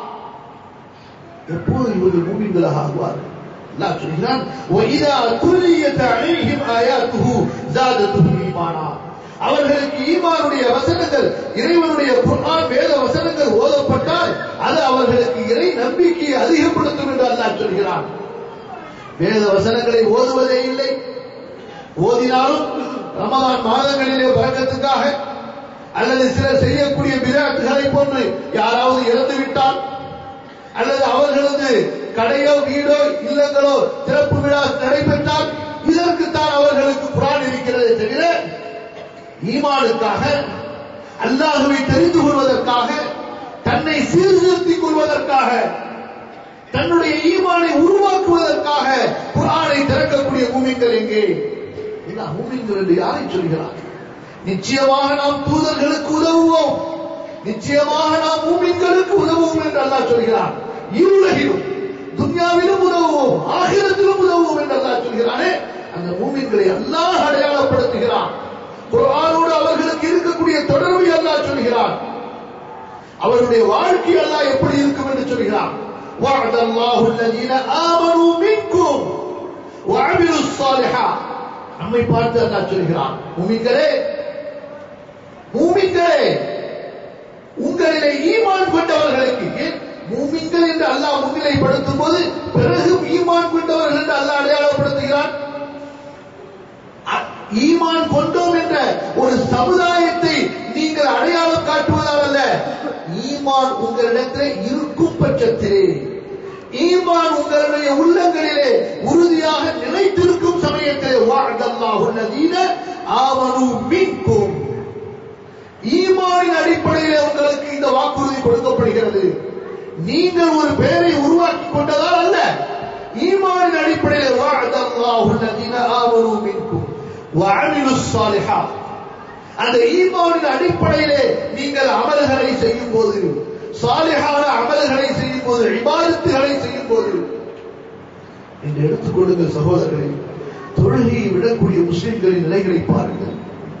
எப்போது இவர்கள் மூமின்களாக ஆகுவார்கள் அல்லாஹ் சொல்கிறான் وَإِذَا تُلِيَتْ عَلَيْهِمْ آيَاتُهُ زَادَتْهُمْ إِيمَانًا அவர்களுக்கு ஈமானுடைய வசனங்கள் இறைவனுடைய குர்ஆன் வேத வசனங்கள் ஓதப்பட்டால் அது அவர்களுக்கு இறை நம்பிக்கையை அதிகப்படுத்தும் என்று அல்லாஹ் சொல்கிறான் வேத வசனங்களை ஓதுவதே இல்லை ஓதினாலும் ரமதான் மாதங்களிலே வழக்கத்துக்காக அல்லது சிலர் செய்யக்கூடிய விராட்டுகளை போன்று யாராவது இறந்து விட்டால் அல்லது அவர்களது கடையோ வீடோ இல்லங்களோ சிறப்பு விழா நடைபெற்றால் இதற்குத்தான் அவர்களுக்கு குரான் இருக்கிறது தவிர ஈமானுக்காக அல்லாஹுவை தெரிந்து கொள்வதற்காக தன்னை சீர்திருத்திக் கொள்வதற்காக தன்னுடைய ஈமானை உருவாக்குவதற்காக குரானை திறக்கக்கூடிய மூமிங்கள் எங்கே என்ன மூமிங்கள் என்று யாரை சொல்கிறார் நிச்சயமாக நாம் தூதர்களுக்கு உதவுவோம் நிச்சயமாக நாம் மூமின்களுக்கு உதவுவோம் என்று அல்லாஹ் சொல்கிறார் இருளகிலும் துன்யாவிலும் உதவுவோம் ஆகிரத்திலும் உதவுவோம் என்று அல்லாஹ் சொல்கிறானே அந்த மூமின்களை அல்லாஹ் அடையாளப்படுத்துகிறான் குர்ஆனோடு அவர்களுக்கு இருக்கக்கூடிய தொடர்பை அல்லாஹ் சொல்கிறான் அவருடைய வாழ்க்கை அல்லாஹ் எப்படி இருக்கும் என்று சொல்கிறான் وعد الله الذين آمنوا منكم وعملوا الصالحات நம்மை பார்த்து அல்லாஹ் சொல்கிறான் மூமின்களே மூமின்களே உங்களிலே ஈமான் கொண்டவர்களுக்கு ஏன் மூமின்கள் என்று அல்லாஹ் முன்னிலைப்படுத்தும் போது பிறகு ஈமான் கொண்டவர்கள் என்று அல்லாஹ் அடையாளப்படுத்துகிறான் அ- ஈமான் கொண்டோம் என்ற ஒரு சமுதாயத்தை நீங்கள் அடையாளம் காட்டுவதால் அல்ல ஈமான் உங்களிடத்தில் இருக்கும் பட்சத்திலே ஈமான் உங்களுடைய உள்ளங்களிலே உறுதியாக நிலைத்திருக்கும் சமயத்திலே வாழல்லாஹு அல்லதீன ஆமனு மின்கும் ஈமானின் அடிப்படையிலே உங்களுக்கு இந்த வாக்குறுதி கொடுக்கப்படுகிறது நீங்கள் ஒரு பெயரை உருவாக்கி கொண்டதால் அல்ல ஈமானின் அடிப்படையிலே வாழல்லாஹு அல்லதீன ஆமனு மின்கும் وعملوا الصالحات அந்த ஈமானின் அடிப்படையிலே நீங்கள் அமல்களை செய்யும் போது சாலிஹான அமல்களை செய்யும் போது இபாதத்துகளை செய்யும் போது என்று எடுத்துக்கொள்ளுங்கள் சகோதரர்களே தொழுகையை விடக்கூடிய முஸ்லிம்களின் நிலைகளை பாருங்கள்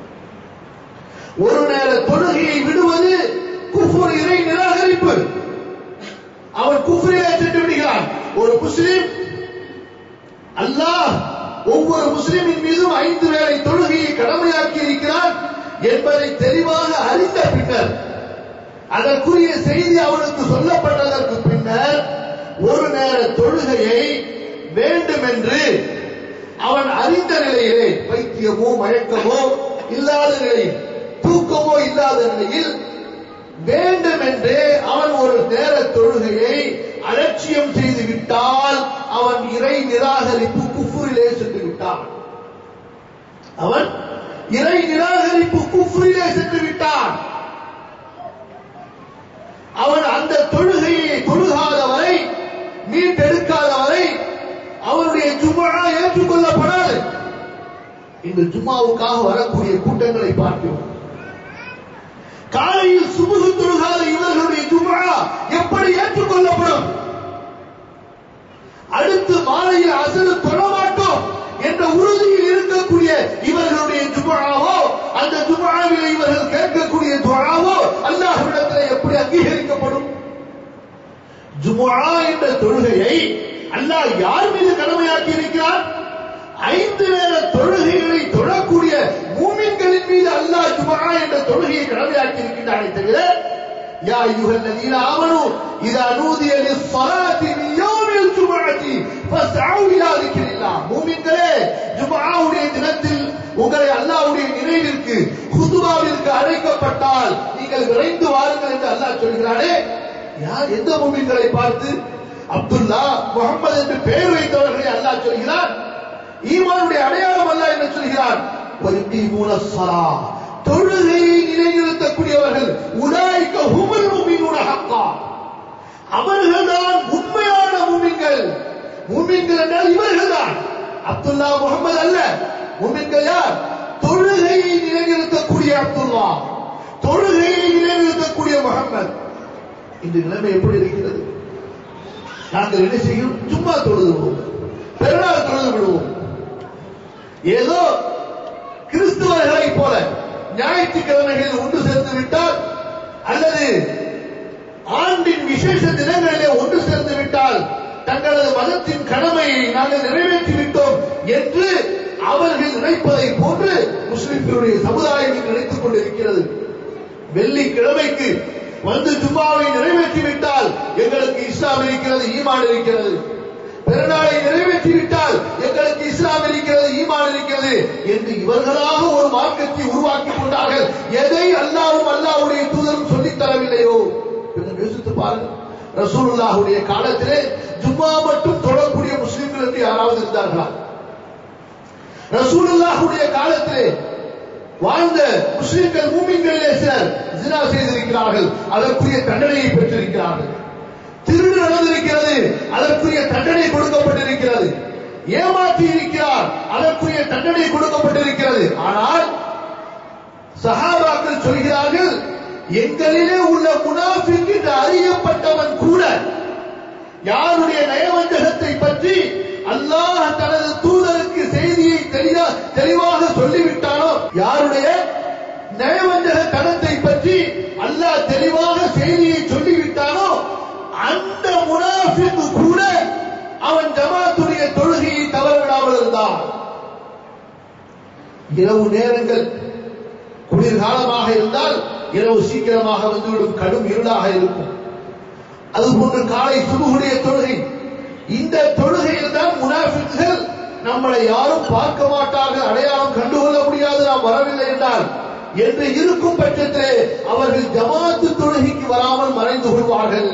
ஒரு நேர தொழுகையை விடுவது குஃபுர் இறை நிராகரிப்பு அவன் குஃபரிலே சென்று விடுகிறான் ஒரு முஸ்லிம் அல்லாஹ் ஒவ்வொரு முஸ்லிமின் மீதும் ஐந்து வேளை தொழுகையை கடமையாக்கி இருக்கிறான் என்பதை தெளிவாக அறிந்த பின்னர் அதற்குரிய செய்தி அவனுக்கு சொல்லப்பட்டதற்கு பின்னர் ஒரு நேர தொழுகையை வேண்டுமென்று அவன் அறிந்த நிலையிலே பைத்தியமோ மயக்கமோ இல்லாத நிலையில் தூக்கமோ இல்லாத நிலையில் வேண்டுமென்று அவன் ஒரு நேர தொழுகையை அலட்சியம் செய்து விட்டால் அவன் இறை நிராகரிப்பு குஃபுரிலே சென்று விட்டான் அவன் இறை நிராகரிப்பு குஃபுரிலே சென்று விட்டான் அவன் அந்த தொழுகையை தொழுகாதவரை மீட்டெடுக்காதவரை அவனுடைய ஜும்மா ஏற்றுக்கொள்ளப்படாது இந்த ஜும்மாவுக்காக வரக்கூடிய கூட்டங்களை பார்க்கிறோம் காலையில் சுமுகு தொழுகாத இவர்களுடைய ஜும்மா எப்படி ஏற்றுக்கொள்ளப்படும் அடுத்து மாலையில் அசரு தொழ மாட்டோம் என்ற உறுதியில் இருக்கக்கூடிய இவர்களுடைய ஜும்மாவோ அந்த ஜும்மாவில் இவர்கள் கேட்கக்கூடிய துவாவோ அல்லாஹ்விடத்தில் எப்படி அங்கீகரிக்கப்படும் ஜும்ஆ என்ற தொழுகையை அல்லாஹ் யார் மீது கடமையாக்கி இருக்கிறார் ஐந்து நேர தொழுகைகளை தொழக்கூடிய மூமின்களின் மீது அல்லாஹ் ஜும்ஆ என்ற தொழுகையை கடமையாக்கி இருக்கின்றானே தவிர யா அய்யுஹல் லதீன ஆமனு இதா நூதிய லிஸ்ஸலாத்தி மின் யௌமில் ஜும்ஆத்தி ஃபஸ்அவு இலா திக்ரில்லாஹ் மூமின்களே ஜும்ஆவுடைய தினத்தில் உங்களை அல்லாஹ்வுடைய நினைவிற்கு குதுபாவிற்கு அழைக்கப்பட்டால் நீங்கள் விரைந்து வாருங்கள் என்று அல்லாஹ் சொல்கிறானே யார் எந்த மூமின்களை பார்த்து அப்துல்லா முகமது என்று பெயர் வைத்தவர்களை அல்லாஹ் சொல்கிறார் ஈமானுடைய அடையாளம் அல்ல என்று சொல்கிறார் وَيُقِيمُونَ الصَّلَاةَ தொழுகையை நிலைநிறுத்தக்கூடியவர்கள் உலாய்க்க ஹுமல் முமினூன ஹக்கா அவர்கள்தான் உண்மையான மூமின்கள் மூமின்கள் என்றால் இவர்கள்தான் அப்துல்லா முகமது அல்ல மூமின்கள் யார் தொழுகையை நிலைநிறுத்தக்கூடிய அப்துல்லா தொழுகையை நிலைநிறுத்தக்கூடிய முகமது இந்த நிலைமை எப்படி இருக்கிறது நாங்கள் என்ன செய்யும் சும்மா தொழுது விடுவோம் பெருநாள் தொழுது விடுவோம் ஏதோ கிறிஸ்துவர்களைப் போல ஞாயிற்றுக்கிழமைகளில் ஒன்று சேர்ந்து விட்டால் அல்லது ஆண்டின் விசேஷ தினங்களிலே ஒன்று சேர்ந்து விட்டால் தங்களது மதத்தின் கடமையை நாங்கள் நிறைவேற்றி விட்டோம் என்று அவர்கள் நினைப்பதை போன்று முஸ்லிம்களுடைய சமுதாயம் இன்று நினைத்துக் கொண்டிருக்கிறது வெள்ளிக்கிழமைக்கு வந்து ஜும்மாவை நிறைவேற்றி விட்டால் எங்களுக்கு இஸ்லாம் இருக்கிறது ஈமான் இருக்கிறது பெருநாளை நிறைவேற்றி விட்டால் எங்களுக்கு இஸ்லாம் இருக்கிறது ஈமான் இருக்கிறது என்று இவர்களாக ஒரு மார்க்கத்தை உருவாக்கி கொண்டார்கள் எதை அல்லாவும் அல்லாவுடைய தூதரும் சொல்லித் தரவில்லையோ கொஞ்சம் யோசித்து பாருங்கள் ரசூலுல்லாஹுடைய காலத்திலே ஜும்மா மட்டும் தொடரக்கூடிய முஸ்லிம்கள் என்று யாராவது இருந்தார்களா ரசூலுல்லாஹுடைய காலத்திலே வாழ்ந்த முஸ்லிம்கள் மூமின்களிலே சிலர் ஜினா செய்திருக்கிறார்கள் அதற்குரிய தண்டனையை பெற்றிருக்கிறார்கள் திருடு நடந்திருக்கிறது அதற்குரிய தண்டனை கொடுக்கப்பட்டிருக்கிறது ஏமாற்றி இருக்கிறார் அதற்குரிய தண்டனை கொடுக்கப்பட்டிருக்கிறது ஆனால் சஹாபாக்கள் சொல்கிறார்கள் எங்களிலே உள்ள முனாஃபிக் என்று அறியப்பட்டவன் கூட யாருடைய நயவஞ்சகத்தை பற்றி அல்லாஹ் தனது தூதருக்கு செய்தியை தெளிவா தெளிவாக சொல்லிவிட்டானோ யாருடைய நயவஞ்சக தனத்தை பற்றி அல்லாஹ் தெளிவாக செய்தியை சொல்லிவிட்டானோ அந்த முனாஃபிக்கு கூட அவன் ஜமாத்துடைய தொழுகையை தவறவிடாமல் இருந்தான் இரவு நேரங்கள் குளிர்காலமாக இருந்தால் இரவு சீக்கிரமாக வந்துவிடும் கடும் இருளாக இருக்கும் அதுபோன்று காலை சுபுகுடைய தொழுகை இந்த தொழுகையில் தான் முனாஃபிக்குகள் நம்மளை யாரும் பார்க்க மாட்டார்கள் அடையாளம் கண்டுகொள்ள முடியாது நாம் வரவில்லை என்றால் என்று இருக்கும் பட்சத்திலே அவர்கள் ஜமாத்து தொழுகைக்கு வராமல் மறைந்து கொள்வார்கள்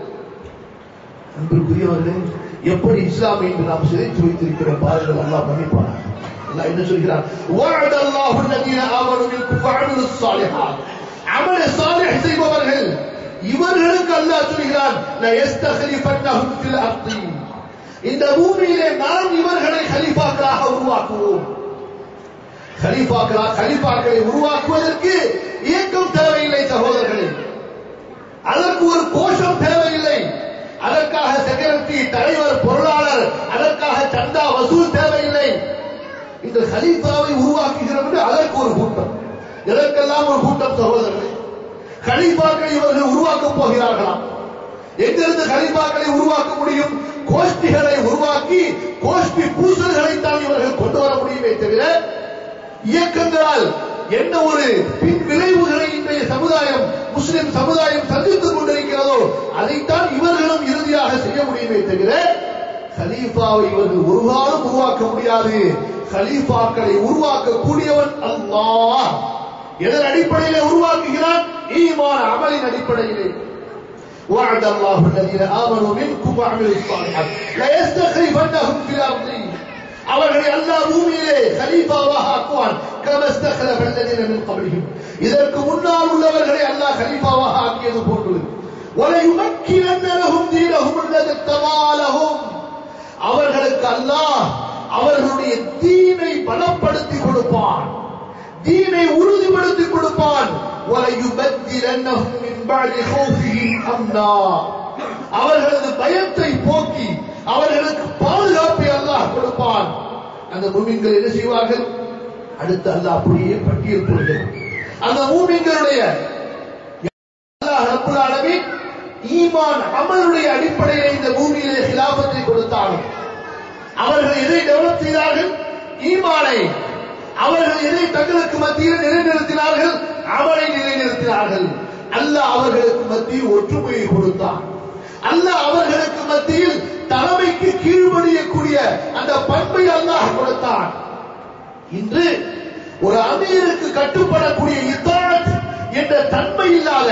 அன்பிற்குரியவர்களே எப்படி இஸ்லாம் என்று நாம் சிதைத்து வைத்திருக்கிறோம் பாருங்கள் அல்லாஹ் மன்னிப்பார் அல்லாஹ் என்ன சொல்கிறார் وعد الله الذين آمنوا منكم وعملوا الصالحات அமல் சாலிஹ் செய்பவர்கள் இவர்களுக்கு அல்லாஹ் சொல்கிறான் لا يستخلفنهم في الارض இந்த பூமியிலே நாம் இவர்களை கலீஃபாக்களாக உருவாக்குவோம் கலீஃபாக்களா கலீஃபாக்களை உருவாக்குவதற்கு இயக்கம் தேவையில்லை சகோதரர்களே அதற்கு ஒரு கோஷம் தேவையில்லை அதற்காக செக்ரட்டரி தலைவர் பொருளாளர் அதற்காக சந்தா வசூல் தேவையில்லை இந்த கலீஃபாவை உருவாக்குகிறோம் என்று அதற்கு ஒரு கூட்டம் இதற்கெல்லாம் ஒரு கூட்டம் சகோதரர்களே கலீஃபாக்களை இவர்கள் உருவாக்கப் போகிறார்களாம் எங்கிருந்து கலீஃபாக்களை உருவாக்க முடியும் கோஷ்டிகளை உருவாக்கி கோஷ்டி பூசல்களை தான் இவர்கள் கொண்டு வர முடியுமே தவிர இயக்கங்களால் என்ன ஒரு பின் விளைவுகளை இன்றைய சமுதாயம் முஸ்லிம் சமுதாயம் சந்தித்துக் கொண்டிருக்கிறதோ அதைத்தான் இவர்களும் இறுதியாக செய்ய முடியுமே தவிர கலீஃபாவை இவர்கள் ஒரு காலம் உருவாக்க முடியாது கலீஃபாக்களை உருவாக்கக்கூடியவன் அல்லாஹ் எதன் அடிப்படையிலே உருவாக்குகிறான் ஈமான் அமலின் அடிப்படையிலே وعد الله الذين آمنوا منكم وعملوا الصالحات لا يستخلفنهم في الأرض அவர்களை அல்லாஹ் பூமியிலே கலீஃபாவாக ஆக்குவான் கமஸ்தகலஃப الذين من قبلهم இதற்கு முன்னால் உள்ளவர்களை அல்லாஹ் கலீஃபாவாக ஆக்கியது போன்று وَلَيُمَكِّنَنَّ لَهُمْ دِينَهُمُ الَّذِي ارْتَضَىٰ لَهُمْ அவர்களுக்கு அல்லாஹ் அவர்களுடைய தீனை பலப்படுத்தி கொடுப்பான் தீனை உறுதிப்படுத்தி கொடுப்பான் وَلَيُبَدِّلَنَّهُم مِّن بَعْدِ خَوْفِهِمْ أَمْنًا அவர்களது பயத்தை போக்கி அவர்களுக்கு பாதுகாப்பை அல்லாஹ் கொடுப்பான் அந்த மூமின்கள் என்ன செய்வார்கள் அடுத்து அல்லாஹ் அப்படியே பட்டியல் போடுகிறார் அந்த மூமின்களுடைய அல்லாஹ் ரப்புல் ஆலமீன் ஈமான் அமலுடைய அடிப்படையில் இந்த பூமியிலே கிலாபத்தை கொடுத்தாலும் அவர்கள் எதை டெவலப் செய்தார்கள் ஈமானை அவர்கள் எதை தங்களுக்கு மத்தியில் நிலைநிறுத்தினார்கள் அமலை நிலைநிறுத்தினார்கள் அல்லாஹ் அவர்களுக்கு மத்தியில் ஒற்றுமையை கொடுத்தான் அல்லாஹ் அவர்களுக்கு மத்தியில் தலைமைக்கு கீழ்ப்படியக்கூடிய அந்த பண்பை அல்லாஹ் கொடுத்தான் இன்று ஒரு அமீருக்கு கட்டுப்படக்கூடிய இத்தாத் என்ற தன்மை இல்லாத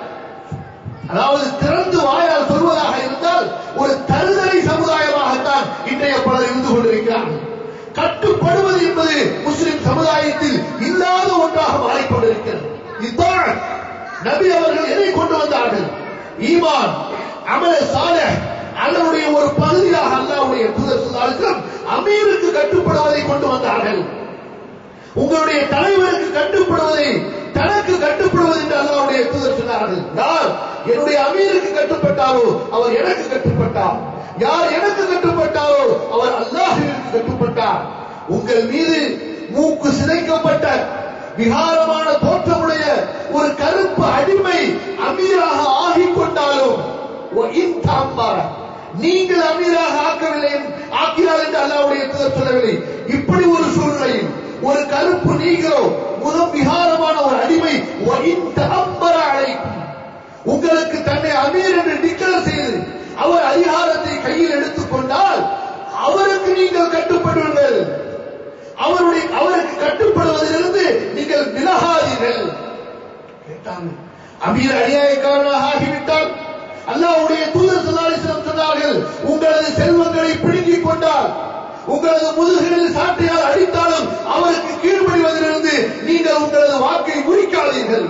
அதாவது திறந்து வாயால் சொல்வதாக இருந்தால் ஒரு தருதலை சமுதாயமாகத்தான் இன்றைய பலர் இருந்து கொண்டிருக்கிறார்கள் கட்டுப்படுவது என்பது முஸ்லிம் சமுதாயத்தில் இல்லாத ஒன்றாக மாறிக்கொண்டிருக்கிறது இதுதான் நபி அவர்கள் எதை கொண்டு வந்தார்கள் ஈமான் அமல சால அதனுடைய ஒரு பகுதியாக அல்லாவுடைய தூதர் சொன்னாலும் அமீருக்கு கட்டுப்படுவதை கொண்டு வந்தார்கள் உங்களுடைய தலைவருக்கு கட்டுப்படுவதை தனக்கு கட்டுப்படுவது என்று அல்லாவுடைய தூதர் சொன்னார்கள் யார் என்னுடைய அமீருக்கு கட்டுப்பட்டாரோ அவர் எனக்கு கட்டுப்பட்டார் யார் எனக்கு கட்டுப்பட்டாரோ அவர் அல்லாஹிற்கு கட்டுப்பட்டார் உங்கள் மீது மூக்கு சிதைக்கப்பட்ட விகாரமான தோற்றமுடைய ஒரு கருப்பு அடிமை அமீராக ஆகிக் கொண்டாலும் ஒ- இன் தாம்பார. நீங்கள் அமீராக ஆக்கவில்லை ஆக்கினார் என்று அல்லாவுடைய தூதர் சொல்லவில்லை இப்படி ஒரு சூழ்நிலையில் ஒரு கருப்பு நீங்களோ முகம் விகாரமான ஒரு அடிமை ஒ- இன் தாம்பர அழைக்கும் உங்களுக்கு தன்னை அமீர் என்று டிக்ளேர் செய்து அவர் அதிகாரத்தை கையில் எடுத்துக் கொண்டால் அவருக்கு நீங்கள் கட்டுப்படுங்கள் அவருடைய அவருக்கு கட்டுப்படுவதிலிருந்து நீங்கள் விலகாதீர்கள் கேட்டாங்க அமீர் அநியாயக்காரனாக ஆகிவிட்டால் அல்லாஹ்வுடைய தூதர் ஸல்லல்லாஹு அலைஹி வஸல்லம் சொன்னார்கள் உங்களது செல்வங்களை பிடுங்கிக் கொண்டால் உங்களது முதுகுகளில் சாட்டையால் அடித்தாலும் அவருக்கு கீழ்ப்படிவதிலிருந்து நீங்கள் உங்களது வாக்கை முறிக்காதீர்கள்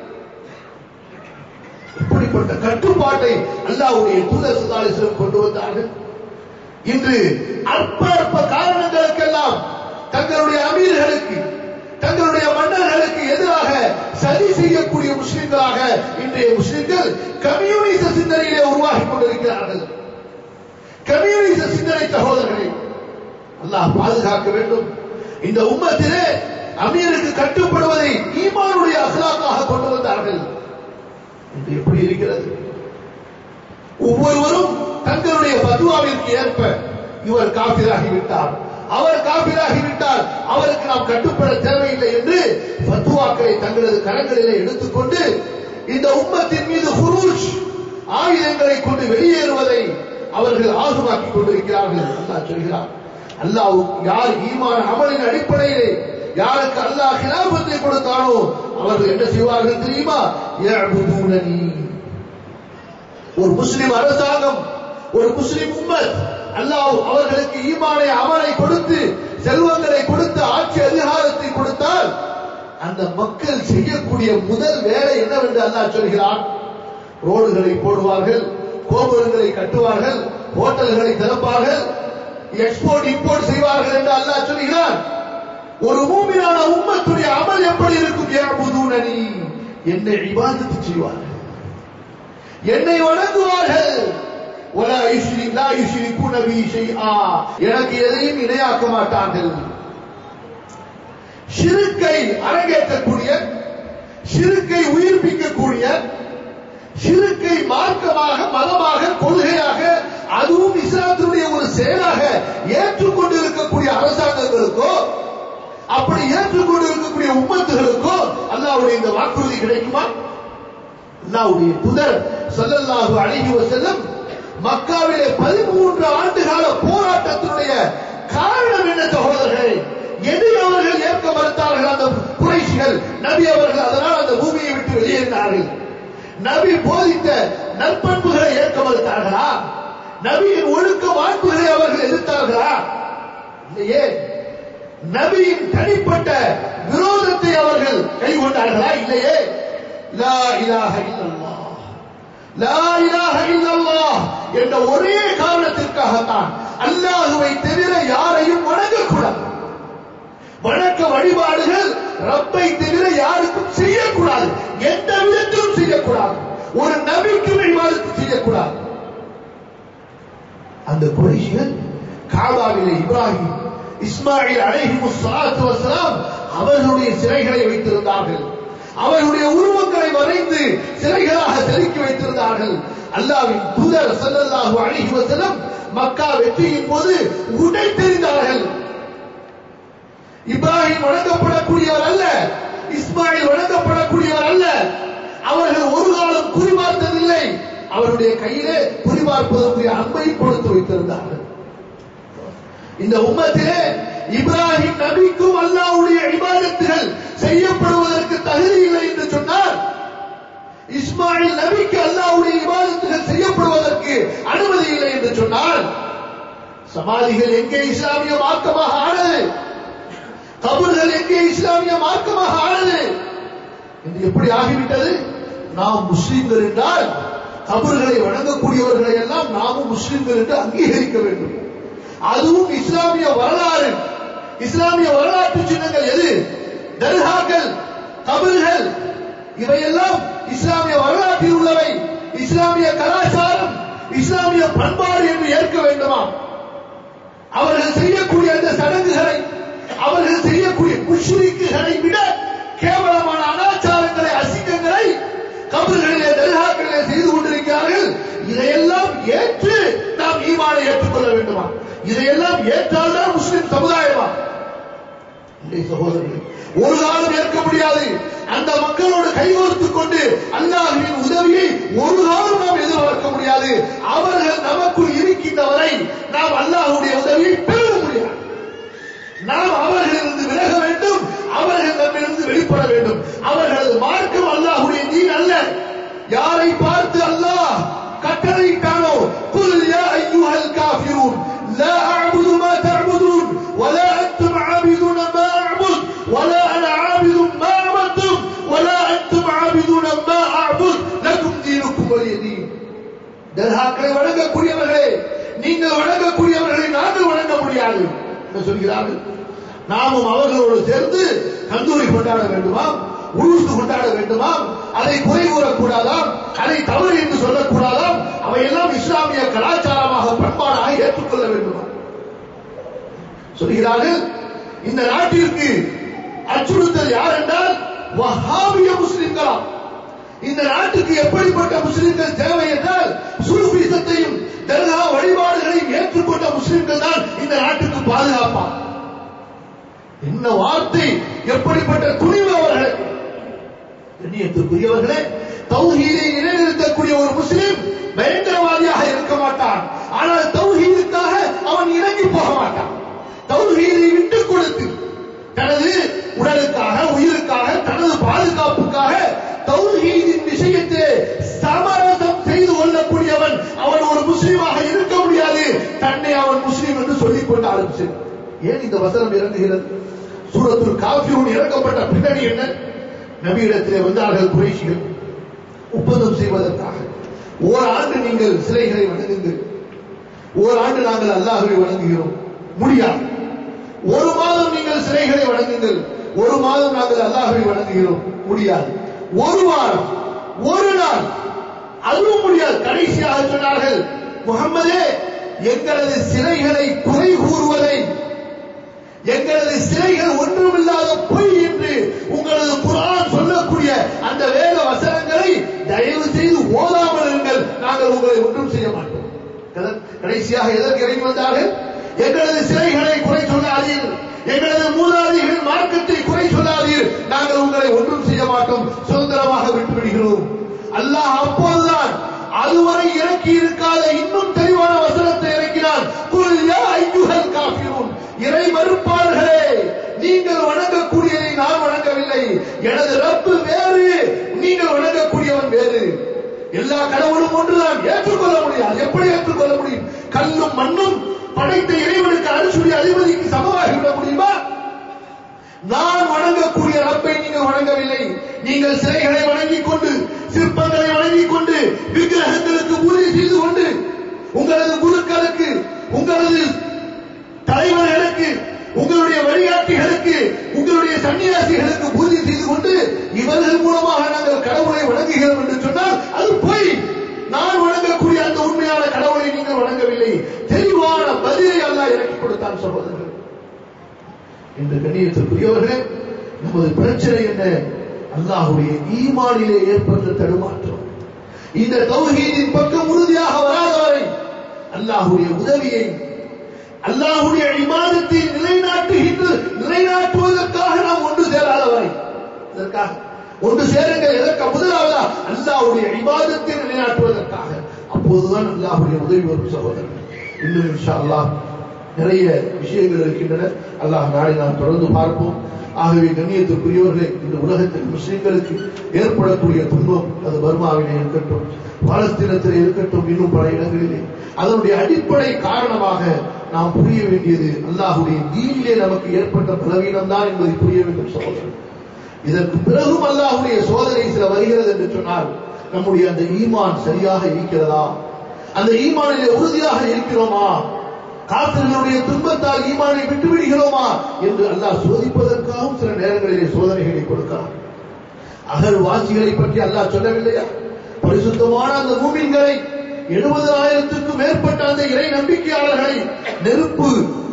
இப்படிப்பட்ட கட்டுப்பாட்டை அல்லாஹ்வுடைய தூதர் ஸல்லல்லாஹு அலைஹி வஸல்லம் கொண்டு வந்தார்கள் இன்று அற்ப அற்ப காரணங்களுக்கெல்லாம் தங்களுடைய அமீர்களுக்கு தங்களுடைய மன்னர்களுக்கு எதிராக சதி செய்யக்கூடிய முஸ்லிம்களாக இன்றைய முஸ்லிம்கள் கம்யூனிச சிந்தனையிலே உருவாகி கொண்டிருக்கிறார்கள் கம்யூனிச சிந்தனை சகோதரர்களை அல்லாஹ் பாதுகாக்க வேண்டும் இந்த உம்மத்திலே அமீருக்கு கட்டுப்படுவதை ஈமானுடைய அகலாக்காக கொண்டு வந்தார்கள் இது எப்படி இருக்கிறது ஒவ்வொருவரும் தங்களுடைய பதுவாவிற்கு ஏற்ப இவர் காபிராகிவிட்டார் அவர் காபிராகிவிட்டால் அவருக்கு நாம் கட்டுப்பட தேவையில்லை என்று பத்துவாக்களை தங்களது கரங்களிலே எடுத்துக்கொண்டு இந்த உம்மத்தின் மீது ஹுரூஜ் ஆயுதங்களை கொண்டு வெளியேறுவதை அவர்கள் ஆகுமாக்கிக் கொண்டிருக்கிறார்கள் அல்லாஹ் சொல்கிறார் அல்லாஹ் யார் ஈமான அமலின் அடிப்படையிலே யாருக்கு அல்லாஹ் கிலாபத்தை கொடுத்தானோ அவர்கள் என்ன செய்வார்கள் தெரியுமா யஅபுதூனனி ஒரு முஸ்லிம் அரசாங்கம் ஒரு முஸ்லிம் உம்மத் அல்லாஹ் அவர்களுக்கு ஈமானை அமலை கொடுத்து செல்வங்களை கொடுத்து ஆட்சி அதிகாரத்தை கொடுத்தால் அந்த மக்கள் செய்யக்கூடிய முதல் வேலை என்னவென்று அல்லாஹ் சொல்கிறான் ரோடுகளை போடுவார்கள் கோபுரங்களை கட்டுவார்கள் ஹோட்டல்களை திறப்பார்கள் எக்ஸ்போர்ட் இம்போர்ட் செய்வார்கள் என்று அல்லாஹ் சொல்கிறான் ஒரு மூமியான உம்மத்துடைய அமல் எப்படி இருக்கும் யஅபுதூனனி என்னை இபாதத்து செய்வார்கள் என்னை வணங்குவார்கள் ولا يشرك لا يشركون بي شيئا எனக்கு எதையும் இணையாக்க மாட்டார்கள் ஷிருக்கை அரங்கேற்றக்கூடிய ஷிருக்கை உயிர்ப்பிக்கக்கூடிய ஷிருக்கை மார்க்கமாக மதமாக கொள்கையாக அதுவும் இஸ்லாத்தினுடைய ஒரு செயலாக ஏற்றுக்கொண்டு இருக்கக்கூடிய அரசாங்கங்களுக்கோ அப்படி ஏற்றுக்கொண்டு இருக்கக்கூடிய உம்மத்துகளுக்கோ அல்லாவுடைய இந்த வாக்குறுதி கிடைக்குமா அல்லாவுடைய புதர் ஸல்லல்லாஹு அலைஹி வஸல்லம் மக்காவிலே பதிமூன்று ஆண்டுகால போராட்டத்தினுடைய காரணம் என்ன சகோதரர்களே எதை அவர்கள் ஏற்க மறுத்தார்கள் அந்த குறைஷிகள் நபி அவர்கள் அதனால் அந்த பூமியை விட்டு வெளியேறினார்கள் நபி போதித்த நற்பண்புகளை ஏற்க மறுத்தார்களா நபியின் ஒழுக்க மாண்புகளை அவர்கள் எதிர்த்தார்களா இல்லையே நபியின் தனிப்பட்ட விரோதத்தை அவர்கள் கைகொண்டார்களா இல்லையே லா இலாஹ இல்லல்லாஹ் லா இலாஹ இல்லல்லாஹ் என்ற ஒரே காரணத்திற்காகத்தான் அல்லாஹுவை தவிர யாரையும் வணங்கக்கூடாது வணக்க வழிபாடுகள் ரப்பை தவிர யாருக்கும் செய்யக்கூடாது எந்த விதத்திலும் செய்யக்கூடாது ஒரு நபிக்கும் விவாதத்தை செய்யக்கூடாது அந்த குறைஷிகள் காபாவிலே இப்ராஹிம் இஸ்மாயில் அலைஹிமு ஸலாத்து வஸலாம் அவர்களுடைய சிலைகளை வைத்திருந்தார்கள் அவர்களுடைய உருவங்களை வரைந்து சிலைகளாக செதுக்கி வைத்திருந்தார்கள் அல்லாவின் தூதர் ஸல்லல்லாஹு அலைஹி வஸல்லம் மக்கா வெற்றியின் போது உடை தெரிந்தார்கள் இப்ராஹிம் வணங்கப்படக்கூடியவர் அல்ல இஸ்மாயில் வணங்கப்படக்கூடியவர் அல்ல அவர்கள் ஒரு காலம் குறிபார்த்ததில்லை அவருடைய கையிலே குறிபார்ப்பதற்குரிய அன்பை கொடுத்து வைத்திருந்தார்கள் இந்த உம்மத்திலே இப்ராஹிம் நபிக்கும் அல்லாஹ்வுடைய இபாதத்துகள் செய்யப்படுவதற்கு தகுதி இல்லை என்று சொன்னார் இஸ்மாயில் நபிக்கு அல்லாஹ்வுடைய இபாதத்துகள் செய்யப்படுவதற்கு அனுமதி இல்லை என்று சொன்னால் சமாதிகள் எங்கே இஸ்லாமிய மார்க்கமாக ஆனது கபர்கள் எங்கே இஸ்லாமிய மார்க்கமாக ஆனது இது எப்படி ஆகிவிட்டது நாம் முஸ்லிம்கள் என்றால் கபர்களை வணங்கக்கூடியவர்களை எல்லாம் நாமும் முஸ்லிம்கள் என்று அங்கீகரிக்க வேண்டும் அதுவும் இஸ்லாமிய வரலாறு இஸ்லாமிய வரலாற்று சின்னங்கள் எது தர்காக்கள் கபர்கள் இவையெல்லாம் இஸ்லாமிய வரலாற்றில் உள்ளவை இஸ்லாமிய கலாச்சாரம் இஸ்லாமிய பண்பாடு என்று ஏற்க வேண்டுமா அவர்கள் செய்யக்கூடிய அந்த சடங்குகளை அவர்கள் செய்யக்கூடிய முஷ்ரிக்குகளை விட கேவலமான அனாச்சாரங்களை அசிங்கங்களை கபர்களிலே தர்காக்களிலே செய்து கொண்டிருக்கிறார்கள் இதையெல்லாம் ஏற்று நாம் ஈமானை ஏற்றுக்கொள்ள வேண்டுமா இதையெல்லாம் ஏற்றால்தான் முஸ்லிம் சமுதாயமா இல்லை சகோதரர்களே ஒரு காலம் ஏற்க முடியாது அந்த மக்களோடு கைகோர்த்துக் கொண்டு அல்லாஹ்வின் உதவியை ஒரு காலம் நாம் எதிர்பார்க்க முடியாது அவர்கள் நமக்குள் இருக்கின்றவரை நாம் அல்லாஹ்வுடைய உதவியை பெற முடியாது நாம் அவர்களிலிருந்து விலக வேண்டும் அவர்கள் நம்மிலிருந்து வெளிப்பட வேண்டும் அவர்களது மார்க்கம் அல்லாஹ்வுடைய தீன் அல்ல யாரை பார்த்து அல்லாஹ் கட்டளையிட்டானோ குல் யா அய்யுஹல் காஃபிரூன் لا أعبد ما تعبدون ولا أنتم عابدون ما أعبد ولا أنا عابد ما عبدتم ولا أنتم عابدون ما أعبد لكم دينكم ولي دين தர்காக்களை வணங்கக்கூடியவர்களே நீங்கள் வணங்கக்கூடியவர்களை நாங்கள் வணங்க முடியாது என்ன சொல்கிறார்கள் நாமும் அவர்களோடு சேர்ந்து கந்தூரி கொண்டாட வேண்டுமா உருசு கொண்டாட வேண்டுமா அதை குறை கூறக்கூடாதாம் அதை தவறு என்று சொல்லக்கூடாதாம் அவையெல்லாம் இஸ்லாமிய கலாச்சாரமாக பண்பாடாக ஏற்றுக்கொள்ள வேண்டுமா சொல்கிறார்கள் இந்த நாட்டிற்கு அச்சுறுத்தல் யார் என்றால் வஹாபிய முஸ்லிம்களா இந்த நாட்டுக்கு எப்படிப்பட்ட முஸ்லிம்கள் தேவை என்றால் சூஃபிசத்தையும் தர்கா வழிபாடுகளையும் ஏற்றுக்கொண்ட முஸ்லிம்கள் தான் இந்த நாட்டுக்கு பாதுகாப்பா என்ன வார்த்தை எப்படிப்பட்ட துணிவு அவர்கள் கண்ணியத்துக்குரியவர்களே தௌஹீதை நிலைநிறுத்தக்கூடிய ஒரு முஸ்லிம் பயங்கரவாதியாக இருக்க மாட்டான் ஆனால் தௌஹீதுக்காக அவன் இறங்கி போக மாட்டான் தௌஹீதை விட்டுக் கொடுத்து தனது உடலுக்காக உயிருக்காக தனது பாதுகாப்புக்காக தௌஹீதின் விஷயத்தை சமரசம் செய்து கொள்ளக்கூடியவன் அவன் ஒரு முஸ்லீமாக இருக்க முடியாது தன்னை அவன் முஸ்லீம் என்று சொல்லிக் கொண்டாலும் சரி ஏன் இந்த வசனம் இறங்குகிறது சூரத்துல் காஃபிரூன் இறக்கப்பட்ட பின்னணி என்ன நபியிடத்திலே வந்தார்கள் குறைஷிகள் ஒப்பந்தம் செய்வதற்காக ஓராண்டு நீங்கள் சிலைகளை வணங்குங்கள் ஓராண்டு நாங்கள் அல்லாஹுவை வணங்குகிறோம் முடியாது ஒரு மாதம் நீங்கள் சிலைகளை வணங்குங்கள் ஒரு மாதம் நாங்கள் அல்லாஹுவை வணங்குகிறோம் முடியாது ஒரு வாரம் ஒரு நாள் அதுவும் முடியாது கடைசியாக சொன்னார்கள் முகம்மதே எங்களது சிலைகளை குறை கூறுவதை எங்களது சிலைகள் ஒன்றுமில்லாத பொய் என்று உங்களது குரான் சொல்லக்கூடிய அந்த வேத வசனங்களை தயவு செய்து ஓதாமல் இருங்கள் நாங்கள் உங்களை ஒன்றும் செய்ய மாட்டோம் கத- கடைசியாக எதற்கு இறங்கி வந்தார்கள் எங்களது சிலைகளை குறை சொல்லாதீர் எங்களது மூதாதிகளின் மார்க்கத்தை குறை சொல்லாதீர் நாங்கள் உங்களை ஒன்றும் செய்ய மாட்டோம் சுதந்திரமாக விட்டுவிடுகிறோம் அல்லாஹ் அப்போதுதான் அதுவரை இறக்கி இருக்காத இன்னும் தெளிவான வசனத்தை இறக்கினான் குல் யா ஐயுஹல் காஃபிரூன் இறை மறுப்பாளர்களே நீங்கள் வணங்கக்கூடியதை நான் வணங்கவில்லை எனது ரப்பு வேறு நீங்கள் வணங்கக்கூடியவன் வேறு எல்லா கடவுளும் ஒன்றுதான் ஏற்றுக்கொள்ள முடியாது எப்படி ஏற்றுக்கொள்ள முடியும் கல்லும் மண்ணும் படைத்த இறைவனுக்கு அரசுடைய அதிபதிக்கு சமமாகிவிட முடியுமா நான் வணங்கக்கூடிய ரப்பை நீங்கள் வணங்கவில்லை நீங்கள் சிலைகளை வணங்கிக் கொண்டு சிற்பங்களை வணங்கிக் கொண்டு விக்கிரகங்களுக்கு பூஜை செய்து கொண்டு உங்களது குருக்களுக்கு உங்களது தலைவர்களுக்கு உங்களுடைய வழிகாட்டிகளுக்கு உங்களுடைய சன்னியாசிகளுக்கு பூஜை செய்து கொண்டு இவர்கள் மூலமாக நாங்கள் கடவுளை வணங்குகிறோம் என்று சொன்னால் அது பொய் நான் வணங்கக்கூடிய அந்த உண்மையான கடவுளை நீங்கள் வணங்கவில்லை தெளிவான பதிலை அல்லாஹ் இறக்கி கொடுத்தான் சகோதரர்கள் இந்த கண்ணியத்திற்குரியவர்களே நமது பிரச்சனை என்ன அல்லாஹுடைய ஈமானிலே ஏற்பட்ட தடுமாற்றம் இந்த தௌஹீதின் பக்கம் உறுதியாக வராதவரை அல்லாஹுடைய உதவியை அல்லாஹுடைய இமாதத்தை நிலைநாட்டுகின்ற நிலைநாட்டுவதற்காக நாம் ஒன்று சேராதவரை இதற்காக ஒன்று சேருங்கள் எதற்கு முதலாவதா அல்லாஹுடைய இபாதத்தை நிலைநாட்டுவதற்காக அப்போதுதான் அல்லாஹுடைய உதவி வரும் சகோதரன் இன்னும் இன்ஷா அல்லாஹ் நிறைய விஷயங்கள் இருக்கின்றன அல்லாஹ் நாளை நாம் தொடர்ந்து பார்ப்போம் ஆகவே கண்ணியத்திற்குரியவர்களே இந்த உலகத்தில் முஸ்லிம்களுக்கு ஏற்படக்கூடிய துன்பம் அது பர்மாவிலே இருக்கட்டும் பாலஸ்தீனத்திலே இருக்கட்டும் இன்னும் பல இடங்களிலே அதனுடைய அடிப்படை காரணமாக நாம் புரிய வேண்டியது அல்லாஹுடைய தீனிலே நமக்கு ஏற்பட்ட பலவீனம் தான் என்பதை புரிய வேண்டும் சகோதரன் இதற்கு பிறகும் அல்லாஹுடைய சோதனை சில வருகிறது என்று சொன்னால் நம்முடைய அந்த ஈமான் சரியாக இருக்கிறதா அந்த ஈமானிலே உறுதியாக இருக்கிறோமா காத்திர்களுடைய துன்பத்தால் ஈமானை விட்டு விடுகிறோமா என்று அல்லாஹ் சோதிப்பதற்காகவும் சில நேரங்களிலே சோதனைகளை கொடுக்கிறார் அகழ்வாசிகளை பற்றி அல்லாஹ் சொல்லவில்லையா பரிசுத்தமான அந்த மூமின்களை எழுபதாயிரத்துக்கும் மேற்பட்ட அந்த இறை நம்பிக்கையாளர்களை நெருப்பு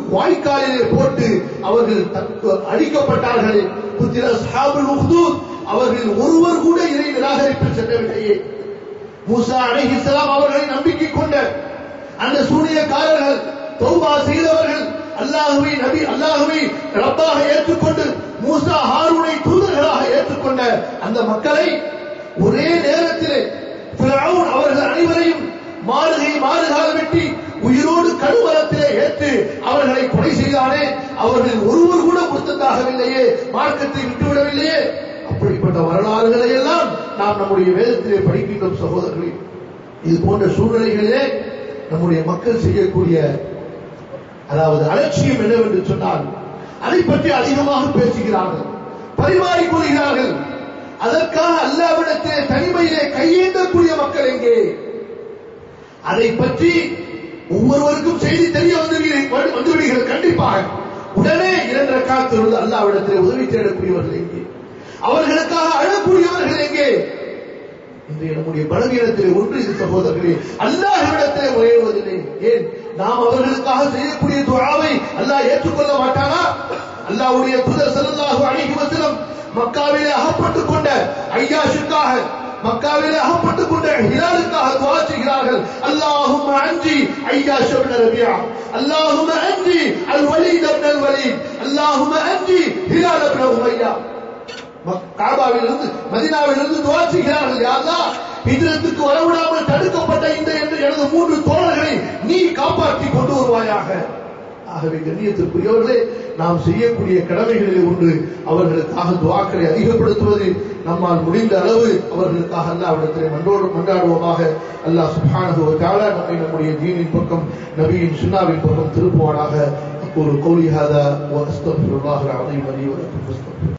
வாய்க்காலிலே போட்டு அவர்கள் தக்க- அழிக்கப்பட்டார்களே குத்திர அஸ்ஹாபுல் உஹ்தூத் அவர்கள் ஒருவர் கூட இறை நிராகரிப்பில் செல்லவில்லையே மூசா அலைஹிஸ்ஸலாம் அவர்களை நம்பிக்கை கொண்ட அந்த சூனியக்காரர்கள் தௌபா செய்தவர்கள் அல்லாஹுவை நபி அல்லாஹுவை ரப்பாக ஏற்றுக்கொண்டு மூசா ஹாரூனை தூதர்களாக ஏற்றுக்கொண்ட அந்த மக்களை ஒரே நேரத்திலே ஃபிரௌன் அவர்கள் அனைவரையும் மாறுகை மாறுகால வெட்டி உயிரோடு கடுவரத்திலே ஏற்று அவர்களை கொலை செய்தானே அவர்கள் ஒருவர் கூட முர்த்தத்தாகவில்லையே மார்க்கத்தை விட்டுவிடவில்லையே அப்படிப்பட்ட வரலாறுகளை எல்லாம் நாம் நம்முடைய வேதத்திலே படிக்கின்றோம் சகோதரர்களே இது போன்ற சூழ்நிலைகளிலே நம்முடைய மக்கள் செய்யக்கூடிய அதாவது அலட்சியம் என்னவென்று சொன்னால் அதை பற்றி அதிகமாக பேசுகிறார்கள் பரிமாறிக் கொள்கிறார்கள் அதற்காக அல்லாவிடத்திலே தனிமையிலே கையேந்தக்கூடிய மக்கள் எங்கே அதை பற்றி ஒவ்வொருவருக்கும் செய்தி தெரிய வந்து வந்துவிடுகிறது கண்டிப்பாக உடனே இரண்டரை காலத்தில் அல்லாவிடத்திலே உதவி தேடக்கூடியவர்கள் எங்கே அவர்களுக்காக அழக்கூடியவர்கள் எங்கே இன்றைய நம்முடைய பலவீனத்திலே ஒன்று இது சகோதரர்களே அல்லாஹ்விடத்திலே முறையிடுவதில்லை ஏன் நாம் அவர்களுக்காக செய்யக்கூடிய துஆவை அல்லாஹ் ஏற்றுக்கொள்ள மாட்டானா அல்லாஹ்வுடைய தூதர் ஸல்லல்லாஹு அலைஹி வஸல்லம் மக்காவிலே அகப்பட்டுக் கொண்ட ஐயாஷுக்காக மக்காவிலே அகப்பட்டுக் கொண்ட ஹிலாலுக்காக துஆ செய்கிறார்கள் அல்லாஹும்ம அன்ஜி ஐயாஷ் இப்னு ரபியா அல்லாஹும்ம அன்ஜி அல் வலீத் இப்னு அல் வலீத் அல்லாஹும்ம அன்ஜி ஹிலால் இப்னு உமையா காபாவிலிருந்து மதினாவிலிருந்து துவா செய்கிறார்கள் யாரா ஹிஜ்ரத்துக்கு வரவிடாமல் தடுக்கப்பட்ட இந்த என்று எனது மூன்று தோழர்களை நீ காப்பாற்றி கொண்டு வருவாயாக ஆகவே கண்ணியத்திற்குரியவர்களே நாம் செய்யக்கூடிய கடமைகளிலே ஒன்று அவர்களுக்காக துவாக்களை அதிகப்படுத்துவது நம்மால் முடிந்த அளவு அவர்களுக்காக அல்லாஹ் அவரிடத்திலே மன்றோடு மன்றாடுவோமாக அல்லாஹ் சுப்ஹானஹு வ தஆலா நம்மை நம்முடைய தீனின் பக்கம் நபியின் சுன்னாவின் பக்கம் திருப்புவானாக ஒரு கௌலி ஹாதா வ அஸ்தக்ஃபிருல்லாஹ் அல் அலீம் லி வ லக்கும்